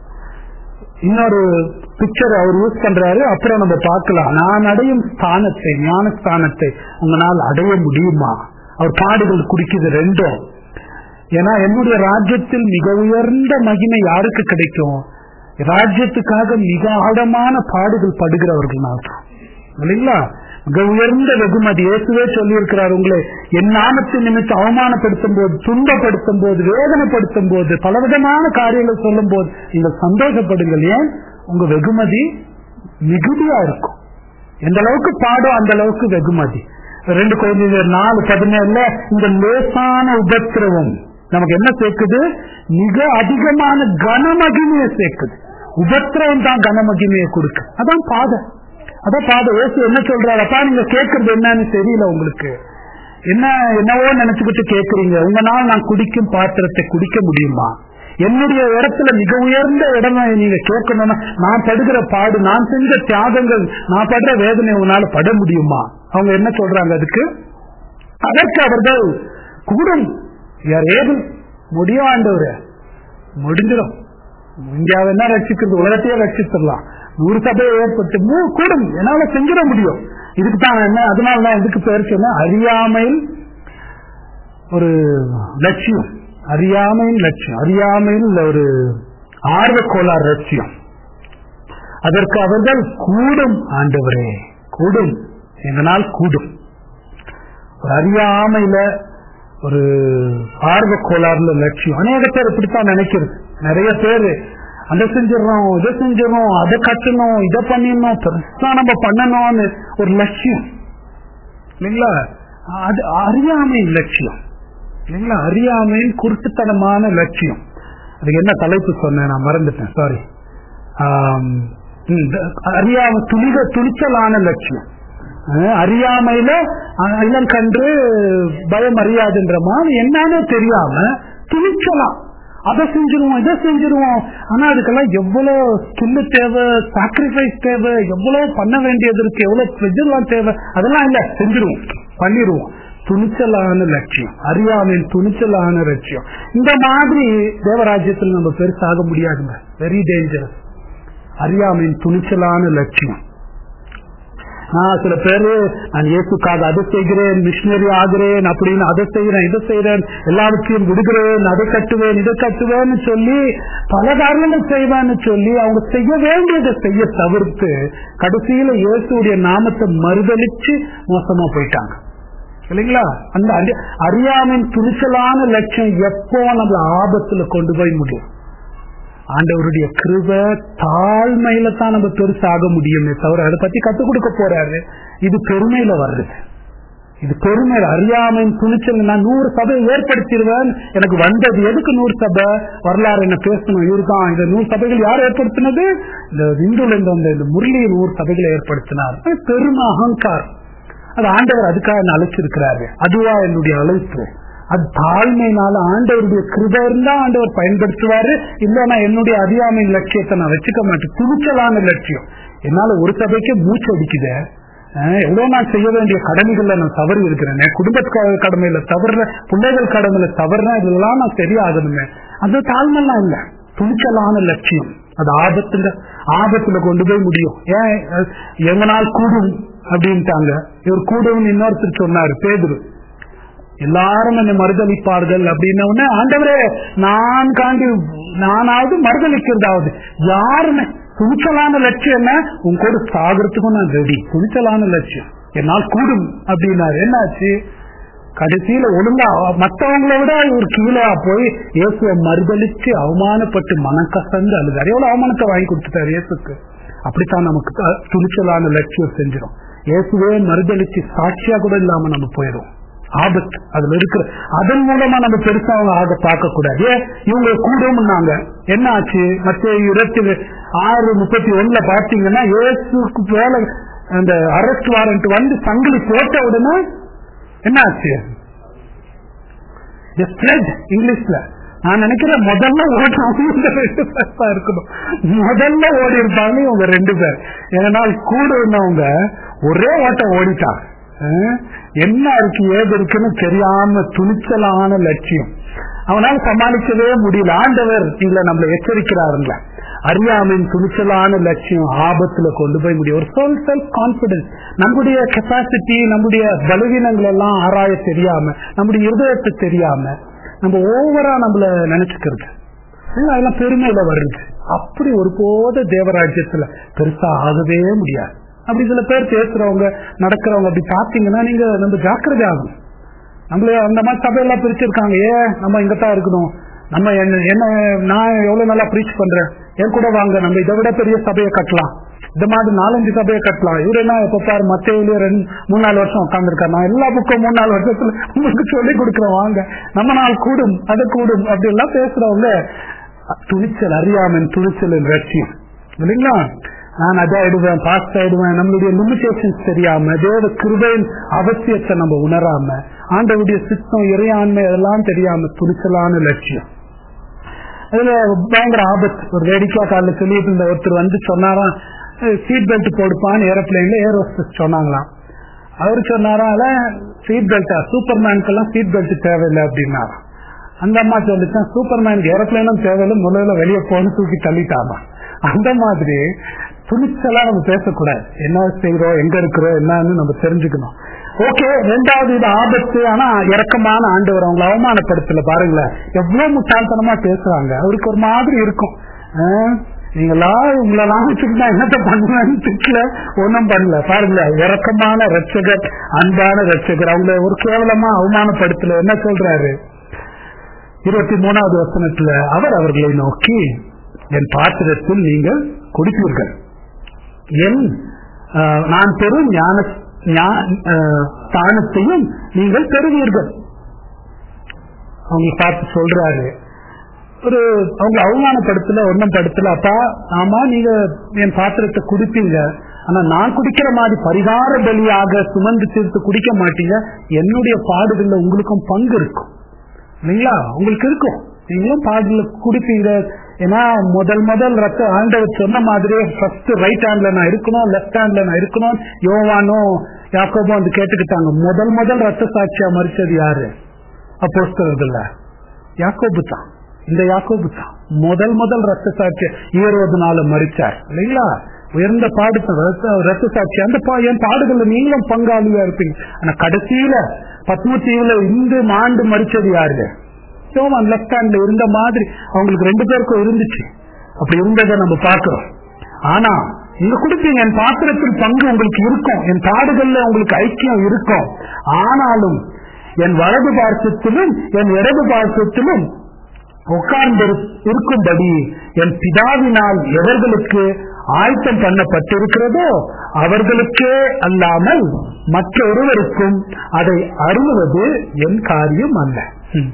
இன்னொரு பிக்சர் அவர் யூஸ் பண்றாரு அப்புறம் நம்ம பார்க்கலாம் நான் அடையும் ஸ்தானத்தை ஞான ஸ்தானத்தை உங்களால் அடைய முடியுமா அவர் பாடுகள் குடிக்குது ரெண்டும் ஏன்னா என்னுடைய ராஜ்யத்தில் மிக உயர்ந்த மகிமை யாருக்கு கிடைக்கும் ராஜ்யத்துக்காக மிக ஆழமான பாடுகள் படுகிறவர்கள் தான் இல்லைங்களா மிக உயர்ந்த வெகுமதி இயேசுவே சொல்லியிருக்கிறார் உங்களை என் நாமத்தின் நிமித்தம் அவமானப்படுத்தும் போது துன்பப்படுத்தும் போது வேதனைப்படுத்தும் போது பலவிதமான காரியங்கள் சொல்லும் போது நீங்கள் சந்தோஷப்படுங்கள் ஏன் உங்க வெகுமதி மிகுதியா இருக்கும் எந்த அளவுக்கு பாடும் அந்த அளவுக்கு வெகுமதி ரெண்டு குழந்தைங்க நாலு பதினேழுல இந்த லேசான உபத்திரவம் நமக்கு என்ன சேர்க்குது மிக அதிகமான கனமகிமையை சேர்க்குது உபத்திரவம் தான் கனமகிமையை கொடுக்கு அதான் பாதை அதான் பாதை ஏசு என்ன சொல்றாரு அப்பா நீங்க கேட்கறது என்னன்னு தெரியல உங்களுக்கு என்ன என்னவோ நினைச்சுக்கிட்டு கேட்கறீங்க உங்களால் நான் குடிக்கும் பாத்திரத்தை குடிக்க முடியுமா என்னுடைய இடத்துல மிக உயர்ந்த இடம் நீங்க கேட்கணும்னா நான் படுகிற பாடு நான் செஞ்ச தியாகங்கள் நான் படுற வேதனை உங்களால பட முடியுமா அவங்க என்ன சொல்றாங்க அதுக்கு அதற்கு அவர்கள் கூடும் யார் ஏதும் முடியும் ஆண்டவர் முடிஞ்சிடும் இந்தியாவை என்ன ரட்சிக்கிறது உலகத்தையே ரட்சிச்சிடலாம் நூறு சபையை ஏற்பட்டு மூ- கூடும் என்னால செஞ்சிட முடியும் இதுக்கு தான் என்ன அதனால தான் இதுக்கு பேர் சொன்ன அறியாமையில் ஒரு லட்சியம் அறியாமையின் லட்சியம் அறியாமையில் ஒரு ஆர்வ கோளாறு லட்சியம் அதற்கு அவர்கள் கூடும் ஆண்டவரே கூடும் எங்களால் கூடும் ஒரு அறியாமையில ஒரு ஆர்வ கோளாறுல லட்சியம் அநேக பேர் இப்படித்தான் நினைக்கிறது நிறைய பேர் அதை செஞ்சிடறோம் இதை செஞ்சிடறோம் அதை கட்டணும் இதை பண்ணிடணும் பெருசா நம்ம பண்ணணும்னு ஒரு லட்சியம் இல்லைங்களா அது அறியாமை லட்சியம் இல்லைங்களா அறியாமையின் குருட்டுத்தனமான லட்சியம் அதுக்கு என்ன தலைப்பு சொன்னேன் நான் மறந்துட்டேன் சாரி அறியாம துணிக துணிச்சலான லட்சியம் அஹ் அறியாமையில அஹ் இளம் கன்று பயம் அறியாதுன்ற மாதிரி என்னன்னு தெரியாம துணிச்சலாம் அதை செஞ்சிருவோம் இதை செஞ்சிருவோம் ஆனா அதுக்கெல்லாம் எவ்வளவு ஸ்கில்லு தேவை சாக்ரிஃபைஸ் தேவை எவ்வளவு பண்ண வேண்டியது இருக்கு எவ்வளவு ப்ரெஜர்லாம் தேவை அதெல்லாம் இல்ல செஞ்சிருவோம் பண்ணிடுவோம் துணிச்சலான லட்சியம் அறியாமையின் துணிச்சலான லட்சியம் இந்த மாதிரி தேவராஜ்யத்தில் நம்ம பெருசாக முடியாதுங்க வெரி டேஞ்சரஸ் அறியாமையின் துணிச்சலான லட்சியம் நான் சில பேரு நான் இயேசுக்காக அதை செய்கிறேன் மிஷினரி ஆகிறேன் அப்படின்னு அதை செய்யறேன் இதை செய்யறேன் எல்லாவற்றையும் விடுகிறேன் அதை கட்டுவேன் இதை கட்டுவேன்னு சொல்லி பல காரணங்கள் செய்வேன்னு சொல்லி அவங்க செய்ய வேண்டியதை செய்ய தவிர்த்து கடைசியில இயேசுடைய நாமத்தை மறுதளிச்சு மோசமா போயிட்டாங்க இல்லைங்களா அந்த அறி- அறியாமையின் துணிச்சலான லட்சம் எப்போ நம்மள ஆபத்துல கொண்டு போய் முடியும் ஆண்டவருடைய கிருப தாழ்மையில தான் நம்ம பெருசாக முடியுமே தவிர அதை பத்தி கத்துக் கொடுக்க போறாரு இது பெருமையில வர்றது இது பெருமை அறியாமையின் துணிச்சல் நான் நூறு சபை ஏற்படுத்திடுவேன் எனக்கு வந்தது எதுக்கு நூறு சபை வரலாறு என்ன பேசணும் இவருதான் இந்த நூறு சபைகள் யார் ஏற்படுத்தினது இந்த இந்துல இருந்து வந்த இந்த முரளியில் நூறு சபைகளை ஏற்படுத்தினார் அது பெருமை அகங்காரம் அது ஆண்டவர் அதுக்காக என்ன அழைச்சிருக்கிறாரு அதுவா என்னுடைய அழைப்பு அது தாழ்மையினால ஆண்டவருடைய கிருபை இருந்தா ஆண்டவர் பயன்படுத்துவாரு இல்லைன்னா என்னுடைய அறியாமையின் லட்சியத்தை நான் வச்சுக்க மாட்டேன் துணிச்சலான லட்சியம் என்னால ஒரு சபைக்கு மூச்சு அடிக்குது அஹ் எவ்வளவு நான் செய்ய வேண்டிய கடமைகள்ல நான் தவறி இருக்கிறேன் என் குடும்ப கடமையில தவறுற பிள்ளைகள் கடமையில தவறுனா இதெல்லாம் நான் சரியாகணுமே அந்த தாழ்மைலாம் இல்ல துணிச்சலான லட்சியம் அது ஆபத்துல ஆபத்துல கொண்டு போய் முடியும் ஏன் அஹ், எங்கனால் கூடும் அப்படின்ட்டாங்க இவர் கூடும் இன்னொருத்தர் சொன்னாரு பேதுரு எல்லாரும் என்னை மறுதளிப்பார்கள் அப்படின்ன உடனே ஆண்டவரே நான் காண்டி நானாவது மறுதளிக்கிறதாவது யாருமே துணிச்சலான லட்சியம் என்ன உன் கூட சாகிறதுக்கும் நான் ரெடி துணிச்சலான லட்சியம் என்னால் கூடும் அப்படின்னாரு என்னாச்சு கடைசியில ஒழுங்கா மத்தவங்களை விட இவர் கீழே போய் இயேசுவை மறுதளிச்சு அவமானப்பட்டு மனக்கசந்து அழுதாரு எவ்வளவு அவமானத்தை வாங்கி கொடுத்துட்டாரு இயேசுக்கு அப்படித்தான் நமக்கு த- துணிச்சலான லட்சியம் செஞ்சிடும் இயேசுவே மறுதளிச்சு சாட்சியா கூட இல்லாம நம்ம போயிடும் ஆபத்து அதுல இருக்கிற அதன் மூலமா நம்ம பெருசா அவங்க ஆக பார்க்க கூடாது ஏன் இவங்க கூடும்னாங்க என்ன ஆச்சு மற்ற இருபத்தி ஆறு முப்பத்தி ஒண்ணுல பாத்தீங்கன்னா இயேசுக்கு போல அந்த அரெஸ்ட் வாரண்ட் வந்து சங்கிலி போட்ட உடனே என்ன ஆச்சு ஸ்ப்ரெட் இங்கிலீஷ்ல நான் நினைக்கிறேன் முதல்ல ஓடுறவங்க இந்த ரெண்டு பேர் தான் இருக்கணும் முதல்ல ஓடி இருப்பாங்க இவங்க ரெண்டு பேர் ஏன்னா கூட இருந்தவங்க ஒரே ஓட்டம் ஓடிட்டாங்க அஹ், என்ன இருக்கு ஏது இருக்குன்னு தெரியாம துணிச்சலான லட்சியம் அவனால சமாளிக்கவே முடியல ஆண்டவர் இதுல நம்மள எச்சரிக்கிறாருங்கள அறியாமையின் துணிச்சலான லட்சியம் ஆபத்துல கொண்டு போய் முடியும் ஒரு சோல் செல்ஃப் கான்பிடன்ஸ் நம்முடைய கெப்பாசிட்டி நம்முடைய பலவீனங்கள் எல்லாம் ஆராய தெரியாம நம்முடைய இருதயத்தை தெரியாம நம்ம ஓவரா நம்மள நினைச்சுக்கிறது இல்ல, அதெல்லாம் பெருமையில வருது அப்படி ஒருபோது தேவராஜ்யத்துல பெருசா ஆகவே முடியாது அப்படி சில பேர் பேசுறவங்க நடக்கிறவங்க அப்படி பாத்தீங்கன்னா நீங்க நம்ம ஜாக்கிரதை ஆகணும் நம்மள அந்த மாதிரி சபையெல்லாம் பிரிச்சிருக்காங்க ஏன் நம்ம இங்கதான் இருக்கணும் நம்ம என்ன என்ன நான் எவ்வளவு நல்லா ப்ரீச் பண்றேன் என் கூட வாங்க நம்ம இதை விட பெரிய சபையை கட்டலாம் இந்த மாதிரி நாலஞ்சு சபையை கட்டலாம் இவரு என்ன எப்ப பாரு மத்தியில ரெண்டு மூணு நாலு வருஷம் உட்காந்துருக்காரு நான் எல்லா புக்கும் மூணு நாலு வருஷத்துல உங்களுக்கு சொல்லி கொடுக்குறேன் வாங்க நம்ம நாள் கூடும் அது கூடும் அப்படி எல்லாம் பேசுறவங்க துணிச்சல் அறியாமன் துணிச்சலின் லட்சியம் இல்லைங்களா நான் அதை ஆயிடுவேன் பாஸ்ட் ஆயிடுவேன் நம்மளுடைய லிமிடேஷன்ஸ் தெரியாம தேவ கிருபையின் அவசியத்தை நம்ம உணராம ஆண்டவுடைய சித்தம் இறையாண்மை அதெல்லாம் தெரியாம துணிச்சலான லட்சியம் அதுல பயங்கர ஆபத்து ஒரு வேடிக்கையா காலில் சொல்லிட்டு இருந்த ஒருத்தர் வந்து சொன்னாராம் சீட் பெல்ட் போடுப்பான்னு ஏரோப்ளைன்ல ஏர் ஹோஸ்டஸ் சொன்னாங்களாம் அவர் சொன்னாரால சீட் பெல்ட்டா சூப்பர்மேனுக்கெல்லாம் சீட் பெல்ட் தேவையில்லை அப்படின்னாராம் அந்த அம்மா சொல்லிச்சான் சூப்பர்மேனுக்கு ஏரோப்ளைனும் தேவையில்லை முதல்ல வெளியே போன்னு தூக்கி தள்ளிட்டாராம் அந்த மாதிரி துணிச்சலா நம்ம பேசக்கூடாது என்ன செய்யறோம் எங்க இருக்கிறோம் என்னன்னு நம்ம தெரிஞ்சுக்கணும் ஓகே ரெண்டாவது இது ஆபத்து ஆனா இறக்கமான ஆண்டவர் அவங்களை அவமானப்படுத்தல பாருங்களேன் எவ்வளவு முட்டாள்தனமா பேசுறாங்க அவருக்கு ஒரு மாதிரி இருக்கும் ஆஹ், நீங்களா உங்களெல்லாம் வச்சுக்கிட்டா என்னத்த பண்ணுவேன்னு திட்டல ஒண்ணும் பண்ணல பாருங்களேன் இறக்கமான ரட்சகர் அன்பான ரட்சகர் அவங்கள ஒரு கேவலமா அவமானப்படுத்தல என்ன சொல்றாரு இருபத்தி மூணாவது வசனத்துல அவர் அவர்களை நோக்கி என் பாத்திரத்தில் நீங்கள் குடிப்பீர்கள் என் ஆஹ், நான் பெறும் ஞான ஞா- ஆஹ், ஸ்தானத்தையும் நீங்கள் பெறுவீர்கள் அவங்க பார்த்து சொல்றாரு ஒரு அவங்க அவமானப்படுத்தல ஒன்னும் படுத்தல அப்பா ஆமா நீங்க என் பாத்திரத்தை குடிப்பீங்க ஆனா நான் குடிக்கிற மாதிரி பரிகார பலியாக சுமந்து தீர்த்து குடிக்க மாட்டீங்க என்னுடைய பாடுகள்ல உங்களுக்கும் பங்கு இருக்கும் இல்லைங்களா உங்களுக்கு இருக்கும் நீங்களும் பாடல குடிப்பீங்க ஏன்னா முதல் முதல் ரத்த ஆண்டவர் சொன்ன மாதிரி ஃபர்ஸ்ட் ரைட் ஹேண்ட்ல நான் இருக்கணும் லெஃப்ட் ஹேண்ட்ல நான் இருக்கணும் யோவானும் யாக்கோபும் வந்து கேட்டுக்கிட்டாங்க முதல் முதல் ரத்த சாட்சியா மறிச்சது யாரு அப்போஸ்தலர்கள்ல யாக்கோபு தான் இந்த யாக்கோபு தான் முதல் முதல் ரத்த சாட்சி ஈரோடு நாள் மறிச்சார் இல்லைங்களா உயர்ந்த பாடு ரத்த- ரத்த சாட்சி அந்த பா- என் பாடுகள்ல நீங்களும் பங்காளியா இருப்பீங்க ஆனா கடைசியில பத்மத்தீவுல இந்து மாண்டு மறிச்சது யாருங்க யோவான் லெப்ட் ஹேண்ட்ல இருந்த மாதிரி அவங்களுக்கு ரெண்டு பேருக்கும் இருந்துச்சு அப்படி இருந்ததை நம்ம பாக்குறோம் ஆனா நீங்க கொடுப்பீங்க என் பாத்திரத்தில் பங்கு உங்களுக்கு இருக்கும் என் பாடுகள்ல உங்களுக்கு ஐக்கியம் இருக்கும் ஆனாலும் என் வலது பார்சத்திலும் என் இடது பார்சத்திலும் உட்கார்ந்து இருக்கும்படி என் பிதாவினால் எவர்களுக்கு ஆயத்தம் பண்ணப்பட்டிருக்கிறதோ அவர்களுக்கே அல்லாமல் மற்றொருவருக்கும் அதை அருளுவது என் காரியம் அல்ல ம்.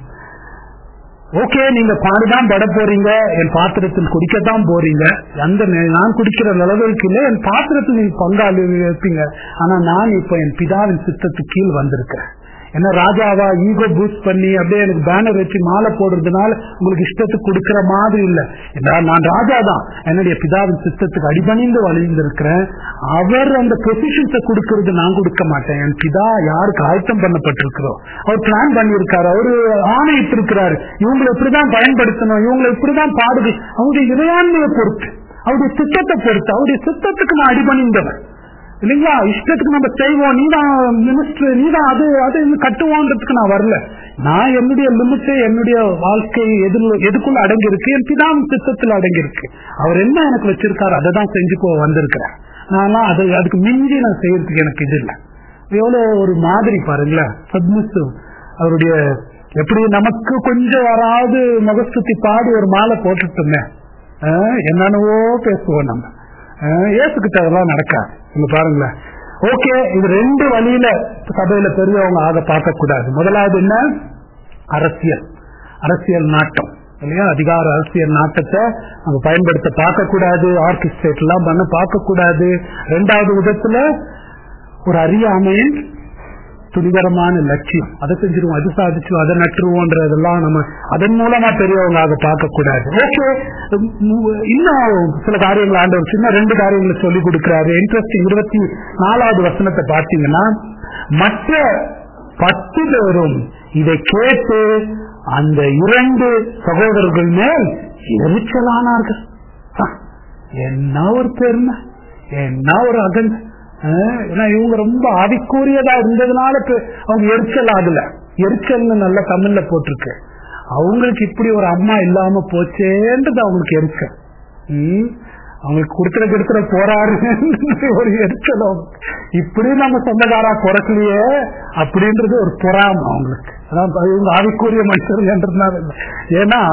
ஓகே நீங்க பாடுதான் பட போறீங்க என் பாத்திரத்தில் குடிக்கத்தான் போறீங்க அந்த நே- நான் குடிக்கிற அளவுக்கு இல்ல என் பாத்திரத்தில் நீங்க பங்காளி இருப்பீங்க ஆனா நான் இப்ப என் பிதாவின் சித்தத்துக்கு கீழ் வந்திருக்கிறேன் என்ன ராஜாவா ஈகோ பூஸ்ட் பண்ணி அப்படியே எனக்கு பேனர் வச்சு மாலை போடுறதுனால உங்களுக்கு இஷ்டத்துக்கு கொடுக்கிற மாதிரி இல்ல ஏன்னா நான் ராஜா தான் என்னுடைய பிதாவின் சித்தத்துக்கு அடிபணிந்து வழிந்திருக்கிறேன் அவர் அந்த பொசிஷன்ஸை கொடுக்கறது நான் கொடுக்க மாட்டேன் என் பிதா யாருக்கு ஆயத்தம் பண்ணப்பட்டிருக்கிறோம் அவர் பிளான் பண்ணியிருக்காரு அவரு ஆணையிட்டு இருக்கிறாரு இவங்களை இப்படிதான் பயன்படுத்தணும் இவங்களை இப்படிதான் பாடுது அவருடைய இறையாண்மையை பொறுத்து அவருடைய சித்தத்தை பொறுத்து அவருடைய சித்தத்துக்கு நான் அடிபணிந்தவன் இல்லைங்களா இஷ்டத்துக்கு நம்ம செய்வோம் நீதான் மினிஸ்டர் நீதான் அது அது இன்னும் கட்டுவோன்றதுக்கு நான் வரல நான் என்னுடைய லிமிட்டு என்னுடைய வாழ்க்கை எதுல எதுக்குள்ள அடங்கி இருக்கு என் பிதாவின் சித்தத்தில் அடங்கி இருக்கு அவர் என்ன எனக்கு வச்சிருக்காரு அதை தான் செஞ்சு போ வந்திருக்கிறேன் நான்லாம் அது அதுக்கு மிஞ்சி நான் செய்யறதுக்கு எனக்கு இது இல்லை எவ்வளவு ஒரு மாதிரி பாருங்களேன் சப்மிசிவ் அவருடைய எப்படி நமக்கு கொஞ்சம் யாராவது முகஸ்துதி பாடி ஒரு மாலை போட்டுட்டோமே ஆஹ் என்னென்னவோ பேசுவோம் நம்ம ஏசுக்கிட்ட அதெல்லாம் நடக்காது நீங்க பாருங்களேன் ஓகே இது ரெண்டு வழியில சபையில பெரியவங்க ஆக பார்க்க கூடாது முதலாவது என்ன அரசியல் அரசியல் நாட்டம் இல்லையா அதிகார அரசியல் நாட்டத்தை நம்ம பயன்படுத்த பார்க்க கூடாது ஆர்கெஸ்ட்ரேட் எல்லாம் பண்ண பார்க்க கூடாது ரெண்டாவது விதத்துல ஒரு அறியாமையின் துணிகரமான லட்சியம் அதை செஞ்சிருவோம் அது சாதிச்சு அதை நட்டுருவோன்றதெல்லாம் நம்ம அதன் மூலமா பெரியவங்களாக பார்க்க கூடாது ஓகே இன்னும் சில காரியங்கள் ஆண்டவர் சின்ன ரெண்டு காரியங்களை சொல்லி கொடுக்கிறாரு இன்ட்ரெஸ்டிங் இருபத்தி நாலாவது வசனத்தை பார்த்தீங்கன்னா மற்ற பத்து பேரும் இதை கேட்டு அந்த இரண்டு சகோதரர்கள் மேல் எரிச்சலானார்கள் ஆ, என்ன ஒரு பெருமை என்ன ஒரு அகந்தை ஆஹ் ஏன்னா இவங்க ரொம்ப ஆவிக்கூறியதா இருந்ததுனால இப்ப அவங்க எரிச்சல் ஆகல எரிச்சல்னு நல்ல தமிழ்ல போட்டிருக்கு அவங்களுக்கு இப்படி ஒரு அம்மா இல்லாம போச்சேன்றது அவங்களுக்கு எரிச்சல் உம் அவங்களுக்கு கொடுக்கிற கொடுக்கிற போறாரு ஒரு எரிச்சல் அவங்களுக்கு. இப்படி நம்ம சொந்தக்காரா குறைக்கலையே அப்படின்றது ஒரு பொறாம அவங்களுக்கு அதான் இவங்க ஆவிக்கூறிய மனுஷர்கள்ன்றதுனால இல்ல. ஏன்னா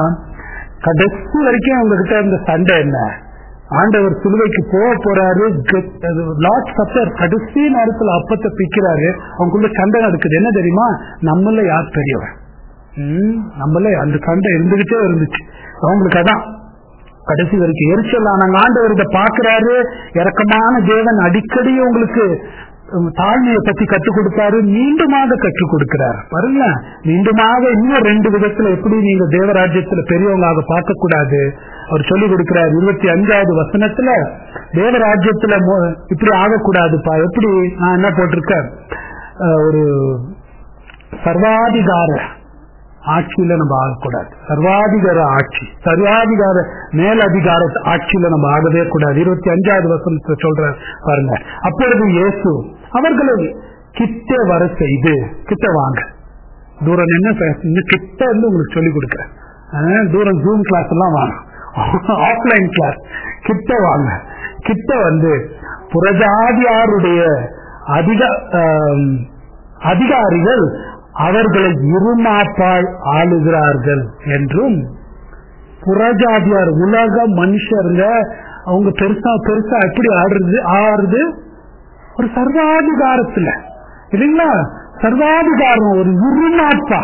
கடைசி வரைக்கும் அவங்க கிட்ட இருந்த சண்டை என்ன ஆண்டவர் சிலுவைக்கு போக போறாரு லார்ட் சப்பர் கடைசி நேரத்துல அப்பத்தை பிக்கிறாரு அவங்களுக்குள்ள சண்டை நடக்குது என்ன தெரியுமா நம்மள யார் பெரியவன் ம், நம்மள அந்த சண்டை இருந்துகிட்டே இருந்துச்சு அவங்களுக்கு அதான் கடைசி வரைக்கும் எரிச்சல் ஆனாங்க ஆண்டவர் இதை பாக்குறாரு இறக்கமான தேவன் அடிக்கடி உங்களுக்கு உம், தாழ்மையை பத்தி கற்றுக் கொடுத்தாரு மீண்டுமாக கற்றுக் கொடுக்கிறார் பாருங்க மீண்டுமாக இன்னும் ரெண்டு விதத்துல எப்படி நீங்க தேவராஜ்யத்துல பெரியவங்களாக பார்க்க கூடாது அவர் சொல்லி கொடுக்கிறார் இருபத்தி அஞ்சாவது வசனத்துல தேவராஜ்யத்துல மோ- இப்படி ஆகக்கூடாதுப்பா எப்படி நான் என்ன போட்டிருக்கேன் அஹ், ஒரு சர்வாதிகார ஆட்சியில நம்ம ஆகக்கூடாது சர்வாதிகார ஆட்சி சர்வாதிகார மேலதிகார ஆட்சியில நம்ம ஆகவே கூடாது இருபத்தி அஞ்சாவது வசனத்தை சொல்ற பாருங்க அப்பொழுது இயேசு அவர்களை கிட்ட வர செய்து கிட்ட வாங்க தூரம் என்ன இன்னும் கிட்ட இருந்து உங்களுக்கு சொல்லிக் கொடுக்குறேன் அஹ், தூரம் ஜூம் கிளாஸ் எல்லாம் வாங்க ஆஃப்லைன் கிளாஸ் கிட்ட வாங்க கிட்ட வந்து புரஜாதியாருடைய அதிக ஆம், அதிகாரிகள் அவர்களை இருமாப்பால் ஆளுகிறார்கள் என்றும் புறஜாதியார் உலக மனுஷருங்க அவங்க பெருசா பெருசா எப்படி ஆடுறது ஆடுறது ஒரு சர்வாதிகாரத்துல இல்லைங்களா சர்வாதிகாரம் ஒரு உருமாப்பா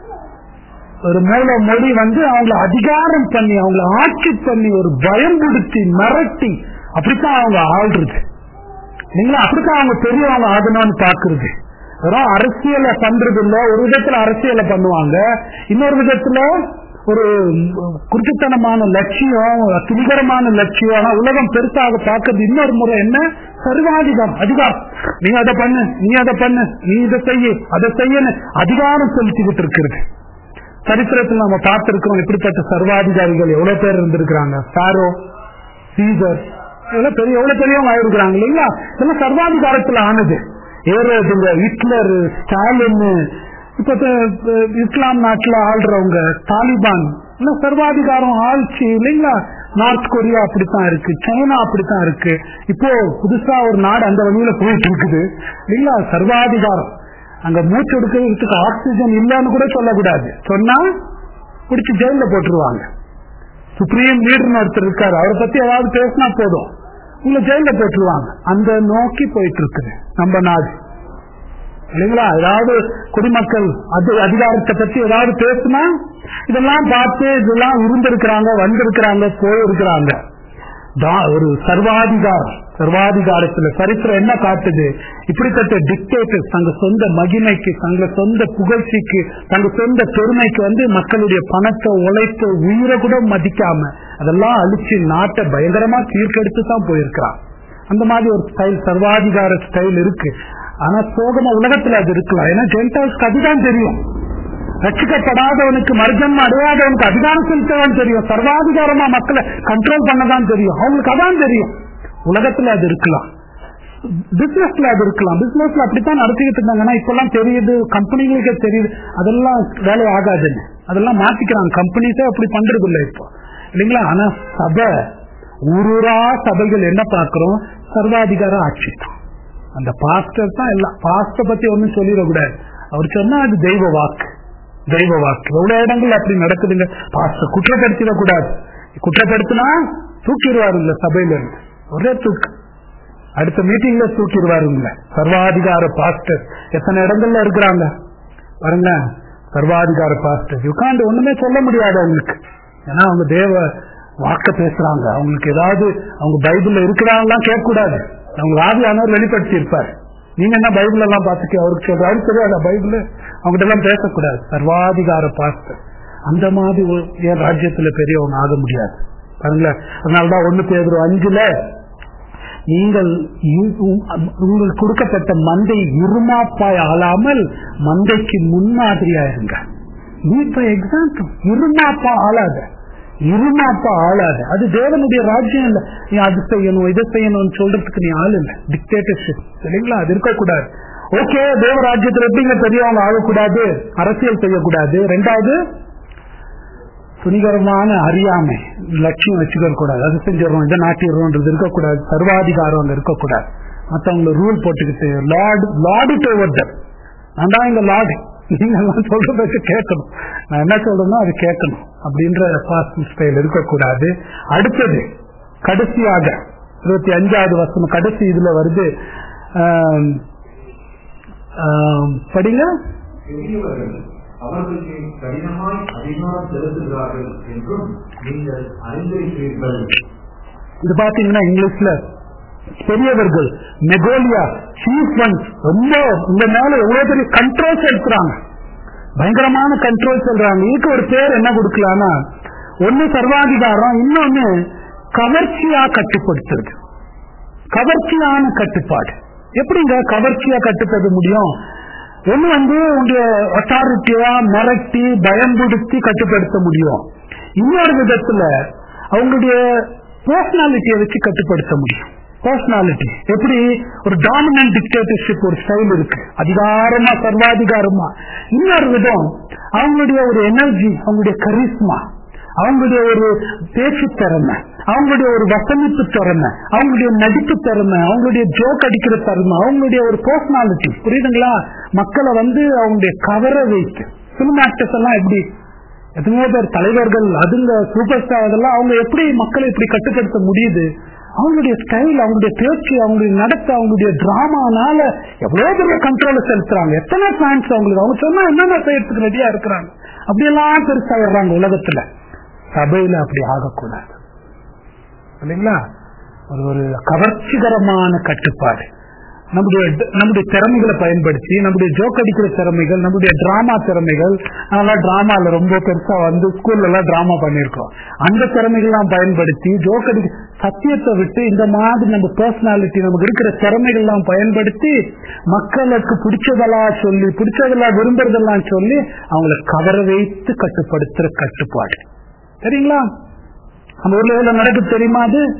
ஒரு மூல மொழி வந்து அவங்கள அதிகாரம் பண்ணி அவங்கள ஆட்சி பண்ணி ஒரு பயம்படுத்தி மிரட்டி அப்படித்தான் அவங்க ஆள்றது இல்லைங்களா அப்படித்தான் அவங்க பெரியவங்க ஆகணும்னு பாக்குறது வெறும் அரசியலை பண்றது இல்ல ஒரு விதத்துல அரசியலை பண்ணுவாங்க இன்னொரு விதத்துல ஒரு குருட்டுத்தனமான லட்சியம் துணிகரமான லட்சியம் ஆனா உலகம் பெருசாக பார்க்கறது இன்னொரு முறை என்ன சர்வாதிகாரம் அதிகாரம் நீ அதை பண்ணு நீ அதை பண்ணு நீ இதை செய்ய அதை செய்யன்னு அதிகாரம் செலுத்திக்கிட்டு இருக்கிறது சரித்திரத்தில் நம்ம பார்த்திருக்கிறோம் இப்படிப்பட்ட சர்வாதிகாரிகள் எவ்வளவு பேர் இருந்திருக்கிறாங்க சாரோ சீசர் எவ்வளவு பெரிய எவ்வளவு பெரியவங்க ஆயிருக்கிறாங்க இல்லைங்களா இதெல்லாம் சர்வாதிகாரத்துல ஆனது ஏறதுங்க ஹிட்லர் ஸ்டாலின் இப்ப த- இஸ்லாம் நாட்டுல ஆள்றவங்க தாலிபான் எல்லாம் சர்வாதிகாரம் ஆட்சி இல்லைங்களா நார்த் கொரியா அப்படித்தான் இருக்கு சைனா அப்படித்தான் இருக்கு இப்போ புதுசா ஒரு நாடு அந்த வழியில போயிட்டு இருக்குது இல்லைங்களா சர்வாதிகாரம் அங்க மூச்சு எடுக்கிறதுக்கு ஆக்சிஜன் இல்லைன்னு கூட சொல்லக்கூடாது சொன்னா பிடிச்சி ஜெயில போட்டுருவாங்க சுப்ரீம் லீடர்னு ஒருத்தர் இருக்காரு அவரை பத்தி ஏதாவது பேசினா போதும் உங்களை ஜெயில போட்டுருவாங்க அந்த நோக்கி போயிட்டு இருக்குது நம்ம நாடு இல்லைங்களா ஏதாவது குடிமக்கள் அது அதிகாரத்தை பத்தி ஏதாவது பேசுனா இதெல்லாம் பார்த்து இதெல்லாம் இருந்திருக்கிறாங்க வந்திருக்கிறாங்க போயிருக்கிறாங்க தா- ஒரு சர்வாதிகாரம் சர்வாதிகாரத்துல சரித்திரம் என்ன காட்டுது இப்படிப்பட்ட டிக்டேட்டர்ஸ் தங்க சொந்த மகிமைக்கு தங்க சொந்த புகழ்ச்சிக்கு தங்க சொந்த பெருமைக்கு வந்து மக்களுடைய பணத்தை உழைத்த உயிரை கூட மதிக்காம அதெல்லாம் அழிச்சு நாட்டை பயங்கரமா சீர்கெடுத்து தான் போயிருக்கிறான் அந்த மாதிரி ஒரு ஸ்டைல் சர்வாதிகார ஸ்டைல் இருக்கு ஆனா சோகமா உலகத்துல அது இருக்கலாம் ஏன்னா ஜென்டால்ஸ்க்கு அதுதான் தெரியும் ரட்சிக்கப்படாதவனுக்கு மர்ஜன்ம அடையாதவனுக்கு அதிகாரம் செலுத்ததான் தெரியும் சர்வாதிகாரமா மக்களை கண்ட்ரோல் பண்ணதான் தெரியும் அவங்களுக்கு அதான் தெரியும் உலகத்துல அது இருக்கலாம் பிசினஸ்ல அது இருக்கலாம் பிசினஸ்ல அப்படித்தான் நடத்திக்கிட்டு இருந்தாங்கன்னா இப்பெல்லாம் தெரியுது கம்பெனிகளுக்கே தெரியுது அதெல்லாம் வேலை ஆகாதுன்னு அதெல்லாம் மாத்திக்கிறாங்க கம்பெனிஸே அப்படி பண்றது இல்லை இப்போ இல்லைங்களா ஆனா சபை ஊரூரா சபைகள் என்ன பார்க்கிறோம் சர்வாதிகார ஆட்சி தான் அந்த பாஸ்டர் தான் எல்லாம் பாஸ்டர் பத்தி ஒண்ணும் சொல்லிடக்கூடாது அவர் சொன்னா அது தெய்வ வாக்கு தெய்வ வாக்கு எவ்வளவு இடங்கள் அப்படி நடக்குதுங்க பாஸ்டர் குற்றப்படுத்திடக்கூடாது குற்றப்படுத்தினா தூக்கிடுவாருங்க சபையில இருந்து ஒரே தூக்கு அடுத்த மீட்டிங்ல தூக்கிடுவாருங்க சர்வாதிகார பாஸ்டர் எத்தனை இடங்கள்ல இருக்கிறாங்க பாருங்க சர்வாதிகார பாஸ்டர் யுகாண்டு ஒண்ணுமே சொல்ல முடியாது அவங்களுக்கு ஏன்னா அவங்க தேவ வாக்க பேசுறாங்க அவங்களுக்கு ஏதாவது அவங்க பைபிள்ல இருக்கிறாங்கலாம் கேட்க கூடாது அவங்க ஆவியானவர் வெளிப்படுத்தி இருப்பார் நீங்க என்ன பைபிள் எல்லாம் பார்த்துட்டு அவருக்கு சொல்ற அவருக்கு தெரியாத பைபிள் அவங்ககிட்ட எல்லாம் பேசக்கூடாது சர்வாதிகார பாஸ்டர் அந்த மாதிரி ஒரு- என் ராஜ்யத்துல பெரியவங்க ஆக முடியாது பாருங்களேன் அதனாலதான் ஒண்ணு பேர் அஞ்சுல நீங்கள் இ- உ- உங்களுக்கு கொடுக்கப்பட்ட மந்தை இருமாப்பாய் ஆளாமல் மந்தைக்கு முன்மாதிரியா இருங்க நீ இப்ப எக்ஸாம்பிள் இருமாப்பா ஆளாத இருமாப்பா ஆளாத அது தேவனுடைய ராஜ்யம் இல்ல நீ அது செய்யணும் இதை செய்யணும்னு சொல்றதுக்கு நீ ஆள் இல்ல டிக்டேட்டர்ஷிப் இல்லைங்களா அது இருக்கக்கூடாது ஓகே தேவ ராஜ்யத்துல எப்படிங்க பெரியவங்க ஆகக்கூடாது அரசியல் செய்யக்கூடாது ரெண்டாவது துணிகரமான அறியாமை லட்சியம் வச்சுக்க கூடாது அது செஞ்சிடறோம் இதை நாட்டிடுறோம்ன்றது இருக்கக்கூடாது சர்வாதிகாரம் அங்க இருக்கக்கூடாது மத்தவங்களை ரூல் போட்டுக்கிட்டு லார்டு லார்டு ஓவர் தம் நான் தான் இங்க லார்டு நீங்க எல்லாம் சொல்றத வச்சு கேட்கணும் நான் என்ன சொல்றேனோ அது கேட்கணும் அப்படின்ற பாசிட்டிவ் ஸ்டைல் இருக்கக்கூடாது அடுத்தது கடைசியாக இருபத்தி அஞ்சாவது வருஷம் கடைசி இதுல வருது ஆம், ஆம், படிங்க பெரியவர்கள் அவர்களுக்கு கடினமாய் அதிகாரம் செலுத்துகிறார்கள் என்றும் நீங்கள் அறிந்திருக்கிறீர்கள் இது பாத்தீங்கன்னா இங்கிலீஷ்ல பெரியவர்கள் மெகோலியா சீஃப் ஒன் ரொம்ப இந்த மேல எவ்வளவு பெரிய கண்ட்ரோல் செலுத்துறாங்க பயங்கரமான கண்ட்ரோல் சொல்றாங்க இதுக்கு ஒரு பேர் என்ன கொடுக்கலாம்னா ஒண்ணு சர்வாதிகாரம் இன்னொன்னு கவர்ச்சியா கட்டுப்படுத்துறது கவர்ச்சியான கட்டுப்பாடு எப்படிங்க கவர்ச்சியா கட்டுப்படுத்த முடியும் ஒண்ணு வந்து உங்களுடைய அத்தாரிட்டியா மிரட்டி பயன்படுத்தி கட்டுப்படுத்த முடியும் இன்னொரு விதத்துல அவங்களுடைய பர்சனாலிட்டியை வச்சு கட்டுப்படுத்த முடியும் பர்சனாலிட்டி எப்படி ஒரு டாமினன்ட் டிக்டேட்டர்ஷிப் ஒரு ஸ்டைல் இருக்கு அதிகாரமா சர்வாதிகாரமா இன்னொரு விதம் அவங்களுடைய ஒரு எனர்ஜி அவங்களுடைய கரிஸ்மா அவங்களுடைய ஒரு பேச்சு திறமை அவங்களுடைய ஒரு வசனிப்பு திறமை அவங்களுடைய நடிப்பு திறமை அவங்களுடைய ஜோக் அடிக்கிற திறமை அவங்களுடைய ஒரு பர்சனாலிட்டி புரியுதுங்களா மக்களை வந்து அவங்களுடைய கவர வைத்து சினிமா ஆக்டர்ஸ் எல்லாம் எப்படி எத்தனையோ பேர் தலைவர்கள் அதுங்க சூப்பர் ஸ்டார் அதெல்லாம் அவங்க எப்படி மக்களை இப்படி கட்டுப்படுத்த முடியுது அவங்களுடைய ஸ்டைல் அவங்களுடைய பேச்சு அவங்களுடைய நடத்த அவங்களுடைய டிராமானால எவ்வளவு பெரிய கண்ட்ரோல செலுத்துறாங்க எத்தனை ஃபேன்ஸ் அவங்களுக்கு அவங்க சொன்னா என்னென்ன செய்யறதுக்கு ரெடியா இருக்கிறாங்க அப்படியெல்லாம் பெருசாயிடுறாங்க உலகத்துல சபையில அப்படி ஆகக்கூடாது இல்லைங்களா ஒரு ஒரு கவர்ச்சிகரமான கட்டுப்பாடு நம்முடைய நம்முடைய திறமைகளை பயன்படுத்தி நம்முடைய ஜோக் அடிக்கிற திறமைகள் நம்முடைய டிராமா திறமைகள் அதெல்லாம் டிராமால ரொம்ப பெருசா வந்து ஸ்கூல்ல எல்லாம் டிராமா பண்ணிருக்கோம் அந்த திறமைகள்லாம் பயன்படுத்தி ஜோக் அடி சத்தியத்தை விட்டு இந்த மாதிரி நம்ம பர்சனாலிட்டி நமக்கு இருக்கிற திறமைகள்லாம் பயன்படுத்தி மக்களுக்கு பிடிச்சதெல்லாம் சொல்லி பிடிச்சதெல்லாம் விரும்புறதெல்லாம் சொல்லி அவங்களை கவர வைத்து கட்டுப்படுத்துற கட்டுப்பாடு சரிங்களா நம்ம ஊர்ல எவ்வளவு நடக்குது தெரியுமா அது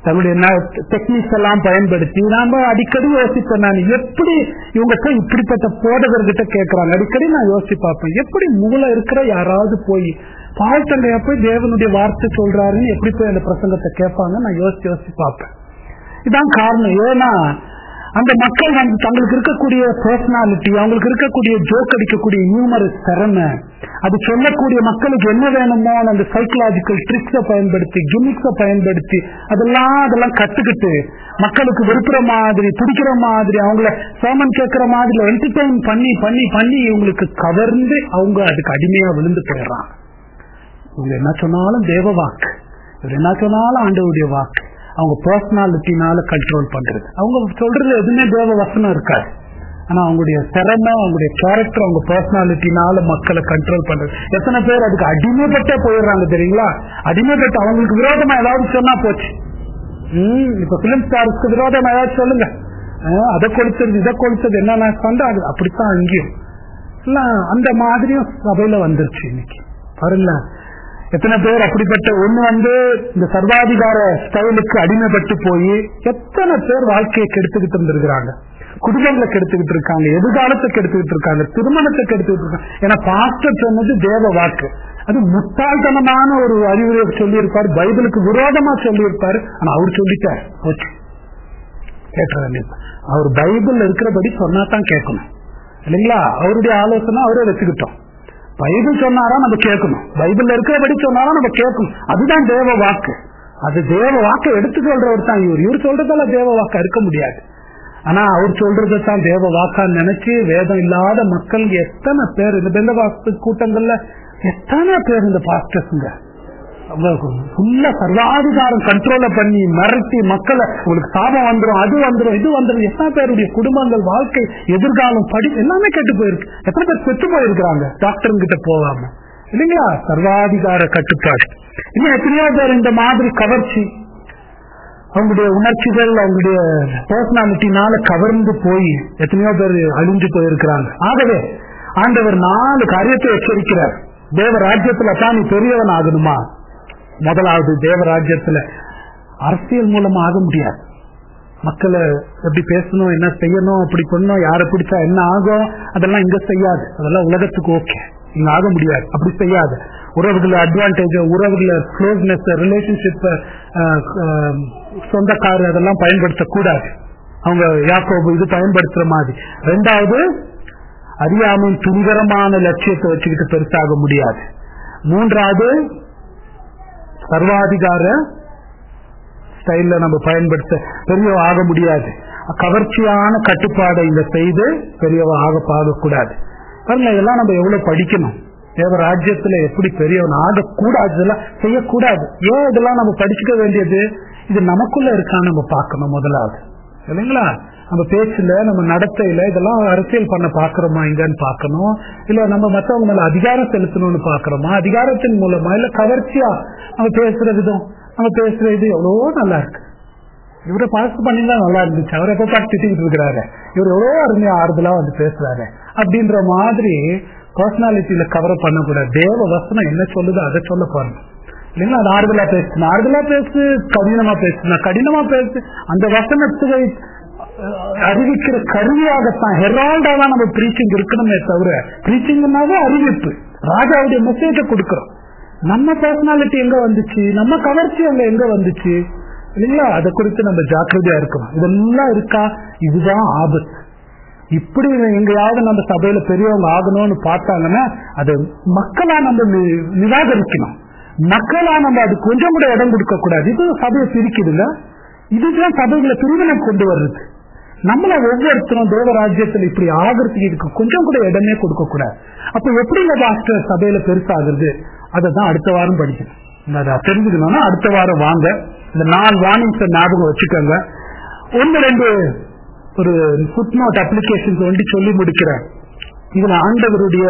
தன்னுடைய டெக்னிக்ஸ் எல்லாம் பயன்படுத்தி நாம அடிக்கடி யோசிப்பேன் நான் எப்படி இவங்க போய் இப்படிப்பட்ட போதகர்கிட்ட கேட்கறாங்க அடிக்கடி நான் யோசிச்சு பார்ப்பேன் எப்படி மூளை இருக்கிற யாராவது போய் பால்தண்டையா போய் தேவனுடைய வார்த்தை சொல்றாருன்னு எப்படி போய் அந்த பிரசங்கத்தை கேட்பாங்க நான் யோசிச்சு யோசிச்சு பார்ப்பேன் இதான் காரணம் ஏன்னா அந்த மக்கள் வந்து தங்களுக்கு இருக்கக்கூடிய பர்சனாலிட்டி அவங்களுக்கு இருக்கக்கூடிய ஜோக் அடிக்கக்கூடிய நியூமரஸ் திறமை அது சொல்லக்கூடிய மக்களுக்கு என்ன வேணுமோ அந்த சைக்கலாஜிக்கல் ட்ரிக்ஸை பயன்படுத்தி கிமிக்ஸை பயன்படுத்தி அதெல்லாம் அதெல்லாம் கத்துக்கிட்டு மக்களுக்கு விருப்புற மாதிரி பிடிக்கிற மாதிரி அவங்கள சோமன் கேட்கிற மாதிரி என்டர்டைன் பண்ணி பண்ணி பண்ணி இவங்களுக்கு கவர்ந்து அவங்க அதுக்கு அடிமையா விழுந்து போயிடுறாங்க இவங்க என்ன சொன்னாலும் தேவ வாக்கு இவர் என்ன சொன்னாலும் ஆண்டவருடைய வாக்கு அவங்க பர்சனாலிட்டினால கண்ட்ரோல் பண்றது அவங்க சொல்றது எதுவுமே தேவ வசனம் இருக்காது ஆனா அவங்களுடைய திறமை அவங்களுடைய கேரக்டர் அவங்க பர்சனாலிட்டினால மக்களை கண்ட்ரோல் பண்றது எத்தனை பேர் அதுக்கு அடிமைப்பட்டே போயிடுறாங்க தெரியுங்களா அடிமைப்பட்டு அவங்களுக்கு விரோதமா ஏதாவது சொன்னா போச்சு உம் இப்ப பிலிம் ஸ்டார்ஸ்க்கு விரோதமா ஏதாவது சொல்லுங்க அஹ் அதை கொடுத்தது இதை கொடுத்தது என்னென்ன பண்றாங்க அப்படித்தான் அங்கேயும் எல்லாம் அந்த மாதிரியும் சபையில வந்துருச்சு இன்னைக்கு பாருங்க எத்தனை பேர் அப்படிப்பட்ட ஒண்ணு வந்து இந்த சர்வாதிகார ஸ்டைலுக்கு அடிமைப்பட்டு போய் எத்தனை பேர் வாழ்க்கையை கெடுத்துக்கிட்டு இருந்திருக்கிறாங்க குடும்பங்களை கெடுத்துக்கிட்டு இருக்காங்க எதிர்காலத்தை கெடுத்துக்கிட்டு இருக்காங்க திருமணத்தை கெடுத்துக்கிட்டு இருக்காங்க ஏன்னா பாஸ்டர் சொன்னது தேவ வாக்கு அது முட்டாள்தனமான ஒரு அறிவுரை சொல்லியிருப்பார் பைபிளுக்கு விரோதமா சொல்லியிருப்பாரு ஆனா அவர் சொல்லிட்டார் போச்சு கேட்க வேண்டியது அவர் பைபிள் இருக்கிறபடி சொன்னா தான் கேட்கணும் இல்லைங்களா அவருடைய ஆலோசனை அவரே வச்சுக்கிட்டோம் பைபிள் சொன்னாரா நம்ம கேட்கணும் பைபிள்ல இருக்கிறபடி சொன்னாரா நம்ம கேட்கணும் அதுதான் தேவ வாக்கு அது தேவ வாக்கை எடுத்து சொல்றவர் தான் இவர் இவர் சொல்றதால தேவ வாக்கா இருக்க முடியாது ஆனா அவர் சொல்றதான் தேவ வாக்கான்னு நினைச்சு வேதம் இல்லாத மக்கள் எத்தனை பேர் இந்த பெந்த வாக்கு கூட்டங்கள்ல எத்தனை பேர் இந்த பாஸ்டர்ஸுங்க ஃபுல்லா சர்வாதிகாரம் கண்ட்ரோல பண்ணி மிரட்டி மக்களை உங்களுக்கு சாபம் வந்துடும் அது வந்துடும் இது வந்துடும் எத்தனை பேருடைய குடும்பங்கள் வாழ்க்கை எதிர்காலம் படி எல்லாமே கெட்டு போயிருக்கு எத்தனை பேர் செத்து போயிருக்கிறாங்க டாக்டர் கிட்ட போகாம இல்லைங்களா சர்வாதிகார கட்டுப்பாடு இன்னும் எத்தனையோ பேர் இந்த மாதிரி கவர்ச்சி அவங்களுடைய உணர்ச்சிகள் அவங்களுடைய பர்சனாலிட்டினால கவர்ந்து போய் எத்தனையோ பேர் அழிஞ்சு போயிருக்கிறாங்க ஆகவே ஆண்டவர் நாலு காரியத்தை எச்சரிக்கிறார் தேவ ராஜ்யத்துல தான் நீ பெரியவன் ஆகணுமா முதலாவது தேவராஜ்யத்துல அரசியல் மூலமா ஆக முடியாது மக்களை எப்படி பேசணும் என்ன செய்யணும் அப்படி பண்ணணும் யாரை பிடிச்சா என்ன ஆகும் அதெல்லாம் இங்க செய்யாது அதெல்லாம் உலகத்துக்கு ஓகே இங்க ஆக முடியாது அப்படி செய்யாது உறவுகள அட்வான்டேஜ் உறவுகள க்ளோஸ்னஸ் ரிலேஷன்ஷிப் சொந்தக்காரு அதெல்லாம் பயன்படுத்தக்கூடாது அவங்க யாக்கோபு இது பயன்படுத்துற மாதிரி ரெண்டாவது அறியாமல் துணிகரமான லட்சியத்தை வச்சுக்கிட்டு பெருசாக முடியாது மூன்றாவது சர்வாதிகார ஸ்டைல்ல நம்ம பயன்படுத்த பெரியவ ஆக முடியாது கவர்ச்சியான கட்டுப்பாடை இங்க செய்து பெரியவ ஆக பார்க்கக்கூடாது பாருங்க இதெல்லாம் நம்ம எவ்வளவு படிக்கணும் தேவ ராஜ்யத்துல எப்படி பெரியவன் ஆகக்கூடாது இதெல்லாம் செய்யக்கூடாது ஏன் இதெல்லாம் நம்ம படிச்சுக்க வேண்டியது இது நமக்குள்ள இருக்கான்னு நம்ம பார்க்கணும் முதலாவது இல்லைங்களா நம்ம பேச்சுல நம்ம நடத்தையில இதெல்லாம் அரசியல் பண்ண பாக்குறோமா இங்கன்னு பாக்கணும் இல்ல நம்ம மத்தவங்க மேல அதிகாரம் செலுத்தணும்னு பாக்குறோமா அதிகாரத்தின் மூலமா இல்ல கவர்ச்சியா நம்ம பேசுற விதம் நம்ம பேசுற இது எவ்வளவோ நல்லா இருக்கு இவரை பாஸ் பண்ணிதான் நல்லா இருந்துச்சு அவர் எப்ப பார்த்து திட்டிக்கிட்டு இருக்கிறாரு இவர் எவ்வளவு அருமையா ஆறுதலா வந்து பேசுறாரு அப்படின்ற மாதிரி பர்சனாலிட்டியில கவர் பண்ணக்கூடாது தேவ வசனம் என்ன சொல்லுதோ அதை சொல்ல பாருங்க இல்லைங்களா அது ஆறுதலா பேசு ஆறுதலா பேசு கடினமா பேசு கடினமா பேசு அந்த வசனத்தை அறிவிக்கிற கருவியாகத்தான் ஹெரால்டா தான் நம்ம பிரீச்சிங் இருக்கணுமே தவிர பிரீச்சிங்னாவே அறிவிப்பு ராஜாவுடைய மெசேஜ கொடுக்கிறோம் நம்ம பர்சனாலிட்டி எங்க வந்துச்சு நம்ம கவர்ச்சி அங்க எங்க வந்துச்சு இல்லைங்களா அதை குறித்து நம்ம ஜாக்கிரதையா இருக்கணும் இதெல்லாம் இருக்கா இதுதான் ஆபத்து இப்படி எங்கேயாவது நம்ம சபையில பெரியவங்க ஆகணும்னு பார்த்தாங்கன்னா அது மக்களா நம்ம நிராகரிக்கணும் மக்களா நம்ம அது கொஞ்சம் கூட இடம் கொடுக்க கூடாது இது சபையை பிரிக்குதுங்க இதுதான் சபைகளை பிரிவினை கொண்டு வர்றது நம்மள ஒவ்வொருத்தரும் தேவராஜ்யத்துல இப்படி ஆகிறதுக்கு இதுக்கு கொஞ்சம் கூட இடமே கொடுக்க கூடாது அப்ப எப்படி இந்த பாஸ்டர் சபையில பெருசாகுது அதை தான் அடுத்த வாரம் படிக்கணும் அதை தெரிஞ்சுக்கணும்னா அடுத்த வாரம் வாங்க இந்த நாலு வார்னிங்ஸ் ஞாபகம் வச்சுக்கோங்க ஒன்னு ரெண்டு ஒரு ஃபுட் நோட் அப்ளிகேஷன் ஒண்டி சொல்லி முடிக்கிறேன் இதுல ஆண்டவருடைய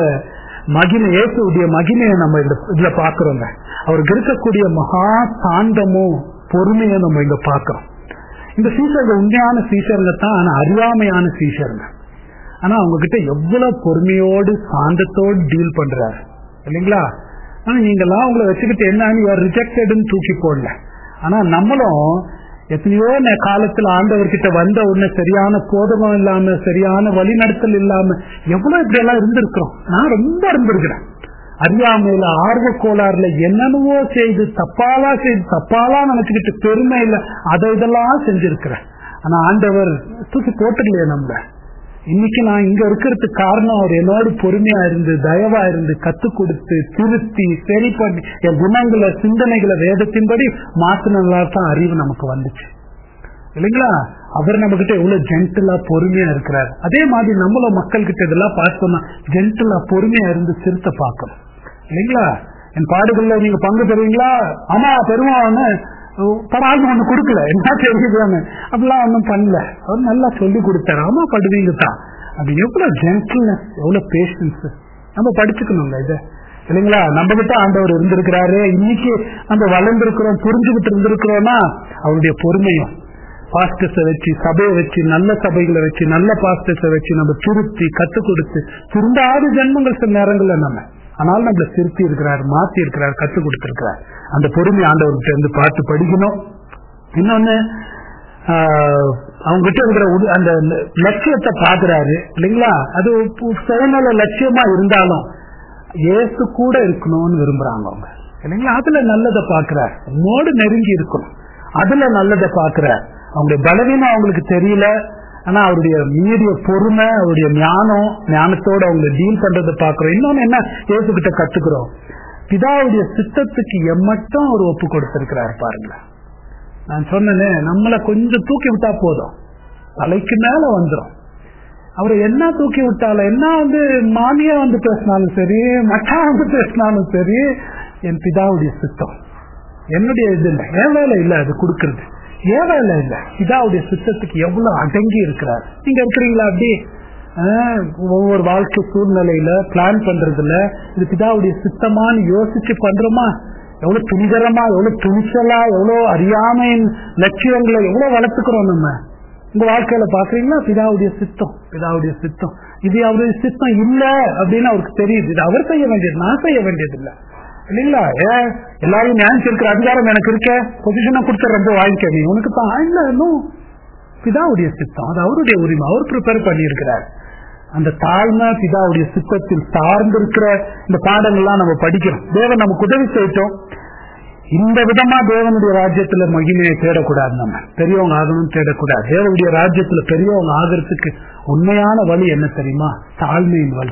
மகிமை இயேசுடைய மகிமையை நம்ம இதுல பாக்குறோங்க அவருக்கு இருக்கக்கூடிய மகா சாந்தமும் பொறுமையை நம்ம இங்க பாக்குறோம் இந்த சீசர்கள் உண்மையான சீசருங்க தான் ஆனா அறியாமையான சீசருங்க ஆனா அவங்க கிட்ட எவ்வளவு பொறுமையோடு சாந்தத்தோடு டீல் பண்றாரு இல்லைங்களா ஆனா நீங்கெல்லாம் உங்களை வச்சுக்கிட்டு என்ன ரிஜெக்டட்னு தூக்கி போடல ஆனா நம்மளும் எத்தனையோ நே- காலத்துல ஆண்டவர்கிட்ட வந்த உடனே சரியான போதகம் இல்லாம சரியான வழிநடத்தல் இல்லாம எவ்வளவு இப்படி எல்லாம் இருந்திருக்கிறோம் நான் ரொம்ப இருந்திருக்கிறேன் அறியாமையில ஆர்வ கோளாறுல என்னென்னவோ செய்து தப்பாலா செய்து தப்பாலா நினைச்சுக்கிட்டு பெருமை இல்ல அதை இதெல்லாம் செஞ்சிருக்கிறேன் ஆனா ஆண்டவர் தூக்கி போட்டுக்கலையே நம்மள இன்னைக்கு நான் இங்க இருக்கிறதுக்கு காரணம் அவர் என்னோடு பொறுமையா இருந்து தயவா இருந்து கத்து கொடுத்து திருத்தி சரி பண்ணி என் குணங்களை சிந்தனைகளை வேதத்தின்படி மாத்தினால தான் அறிவு நமக்கு வந்துச்சு இல்லைங்களா அவர் நம்ம கிட்ட எவ்வளவு ஜென்டலா பொறுமையா இருக்கிறார் அதே மாதிரி நம்மளும் மக்கள் கிட்ட இதெல்லாம் பார்த்தோம்னா ஜென்டலா பொறுமையா இருந்து சிறுத்தை பார்க்கணும் இல்லைங்களா என் பாடுகள்ல நீங்க பங்கு பெறுவீங்களா ஆமா பெருமான்னு படாது ஒண்ணு கொடுக்கல என்ன தெரியுதுன்னு அப்படிலாம் ஒண்ணும் பண்ணல அவர் நல்லா சொல்லி கொடுத்தாரு ஆமா படுவீங்க தான் அது எவ்வளவு ஜென்டில்னஸ் எவ்வளவு பேஷன்ஸ் நம்ம படிச்சுக்கணும்ல இதை இல்லைங்களா நம்ம கிட்ட ஆண்டவர் இருந்திருக்கிறாரு இன்னைக்கு நம்ம வளர்ந்திருக்கிறோம் புரிஞ்சுக்கிட்டு இருந்திருக்கிறோம்னா அவருடைய பொறுமையும் பாஸ்டர்ஸை வச்சு சபையை வச்சு நல்ல சபைகளை வச்சு நல்ல பாஸ்டர்ஸை வச்சு நம்ம திருத்தி கத்துக் கொடுத்து திருந்தாத ஜென்மங்கள் சில நேரங்கள்ல நம்ம ஆனால் நம்மள திருத்தி இருக்கிறார் மாத்தி இருக்கிறார் கத்துக் கொடுத்திருக்கிறார் அந்த பொறுமை ஆண்டவர்கிட்ட இருந்து பார்த்து படிக்கணும் இன்னொன்னு ஆஹ், அவங்க கிட்ட இருக்கிற உடு- அந்த லட்சியத்தை பாக்குறாரு இல்லைங்களா அது பு- சுயநல லட்சியமா இருந்தாலும் இயேசு கூட இருக்கணும்னு விரும்புறாங்க அவங்க இல்லைங்களா அதுல நல்லதை பாக்குறார் உன்னோடு நெருங்கி இருக்கணும் அதுல நல்லதை பாக்குறார் அவங்களுடைய பலவீனம் அவங்களுக்கு தெரியல ஆனா அவருடைய மீறிய பொறுமை அவருடைய ஞானம் ஞானத்தோட அவங்க டீல் பண்றதை பாக்குறோம் இன்னொன்னு என்ன இயேசு கிட்ட கத்துக்கிறோம் பிதாவுடைய சித்தத்துக்கு எம்மட்டும் அவர் ஒப்பு கொடுத்திருக்கிறார் பாருங்களேன் நான் சொன்னேனே நம்மளை கொஞ்சம் தூக்கி விட்டா போதும் தலைக்கு மேல வந்துரும் அவரை என்ன தூக்கி விட்டாலும் என்ன வந்து மாமியா வந்து பேசினாலும் சரி மச்சான் வந்து பேசினாலும் சரி என் பிதாவுடைய சித்தம் என்னுடைய இது இல்லை என் வேலை இல்லை அது கொடுக்கறது ஏன் வேலை இல்லை பிதாவுடைய சித்தத்துக்கு எவ்வளவு அடங்கி இருக்கிறார் நீங்க இருக்கிறீங்களா அப்படி ஆஹ், ஒவ்வொரு வாழ்க்கை சூழ்நிலையில பிளான் பண்றதுல இது பிதாவுடைய சித்தமான்னு யோசிச்சு பண்றோமா எவ்வளவு துணிகரமா எவ்வளவு துணிச்சலா எவ்வளவு அறியாமையின் லட்சியங்களை எவ்வளவு வளர்த்துக்கிறோம் நம்ம உங்க வாழ்க்கையில பாக்குறீங்களா பிதாவுடைய சித்தம் பிதாவுடைய சித்தம் இது அவருடைய சித்தம் இல்ல அப்படின்னு அவருக்கு தெரியுது இது அவர் செய்ய வேண்டியது நான் செய்ய வேண்டியது இல்ல இல்லைங்களா ஏன் எல்லாரும் நியாயிச்சிருக்கிற அதிகாரம் எனக்கு இருக்க பொசிஷனை கொடுத்த ரொம்ப வாங்கிக்க நீ உனக்கு தான் இல்ல இன்னும் பிதாவுடைய சித்தம் அது அவருடைய உரிமை அவர் ப்ரிப்பேர் பண்ணியிருக்கிறார் அந்த தாழ்மை பிதாவுடைய சித்தத்தில் சார்ந்திருக்கிற இந்த பாடங்கள்லாம் நம்ம படிக்கிறோம் தேவன் நமக்கு உதவி செய்யட்டும் இந்த விதமா தேவனுடைய ராஜ்யத்துல மகிமையை தேடக்கூடாது நம்ம பெரியவங்க ஆகணும்னு தேடக்கூடாது தேவனுடைய ராஜ்யத்துல பெரியவங்க ஆகிறதுக்கு உண்மையான வழி என்ன தெரியுமா தாழ்மையின் வழி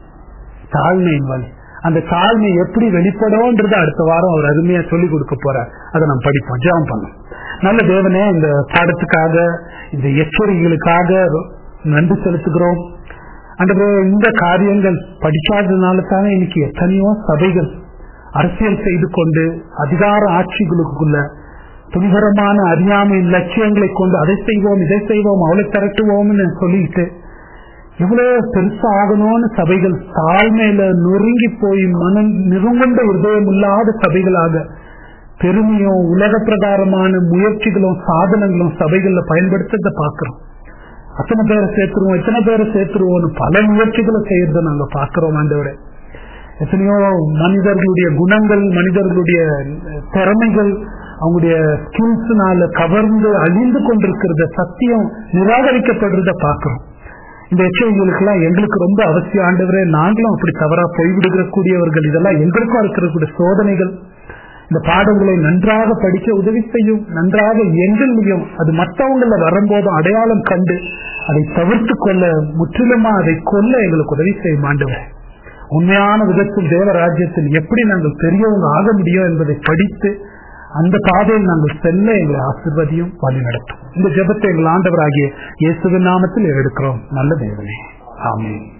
தாழ்மையின் வழி அந்த தாழ்மை எப்படி வெளிப்படும்ன்றது அடுத்த வாரம் அவர் அருமையா சொல்லி கொடுக்க போறார் அதை நம்ம படிப்போம் ஜெபம் பண்ணோம் நல்ல தேவனே இந்த பாடத்துக்காக இந்த எச்சரிக்கைகளுக்காக நன்றி செலுத்துகிறோம் அந்த இந்த காரியங்கள் படிக்காததுனால தானே இன்னைக்கு எத்தனையோ சபைகள் அரசியல் செய்து கொண்டு அதிகார ஆட்சிகளுக்குள்ள துணிகரமான அறியாமையின் லட்சியங்களை கொண்டு அதை செய்வோம் இதை செய்வோம் அவளை திரட்டுவோம்னு சொல்லிட்டு எவ்வளவு பெருசா ஆகணும்னு சபைகள் தாழ்மையில நொறுங்கி போய் மனம் நிறுவந்த இதயம் இல்லாத சபைகளாக பெருமையும் உலக பிரகாரமான முயற்சிகளும் சாதனங்களும் சபைகள்ல பயன்படுத்துறத பாக்குறோம் அத்தனை பேரை சேர்த்துருவோம் எத்தனை பேரை சேர்த்துருவோம் பல முயற்சிகளை செய்யறத நாங்க பாக்குறோம் ஆண்டவரை எத்தனையோ மனிதர்களுடைய குணங்கள் மனிதர்களுடைய திறமைகள் அவங்களுடைய ஸ்கில்ஸ்னால கவர்ந்து அழிந்து கொண்டிருக்கிறத சத்தியம் நிராகரிக்கப்படுறத பாக்குறோம் இந்த எச்சரிக்கைகளுக்கு எல்லாம் எங்களுக்கு ரொம்ப அவசியம் ஆண்டவரே நாங்களும் அப்படி தவறா போய்விடுகிற கூடியவர்கள் இதெல்லாம் எங்களுக்கும் இருக்கிறக்கூடிய சோதனைகள் இந்த பாடங்களை நன்றாக படிக்க உதவி செய்யும் நன்றாக எங்களையும் அது மற்றவங்கள வரும்போதும் அடையாளம் கண்டு அதை தவிர்த்து கொள்ள முற்றிலுமா அதை கொல்ல எங்களுக்கு உதவி செய்யும் ஆண்டவர் உண்மையான விதத்தில் தேவராஜ்யத்தில் எப்படி நாங்கள் பெரியவங்க ஆக முடியும் என்பதை படித்து அந்த பாதையில் நாங்கள் செல்ல எங்களை ஆசிர்வதியும் வழி நடத்தும் இந்த ஜெபத்தை எங்கள் ஆண்டவராகிய இயேசுவின் நாமத்தில் எடுக்கிறோம் நல்ல தேவனே ஆமென்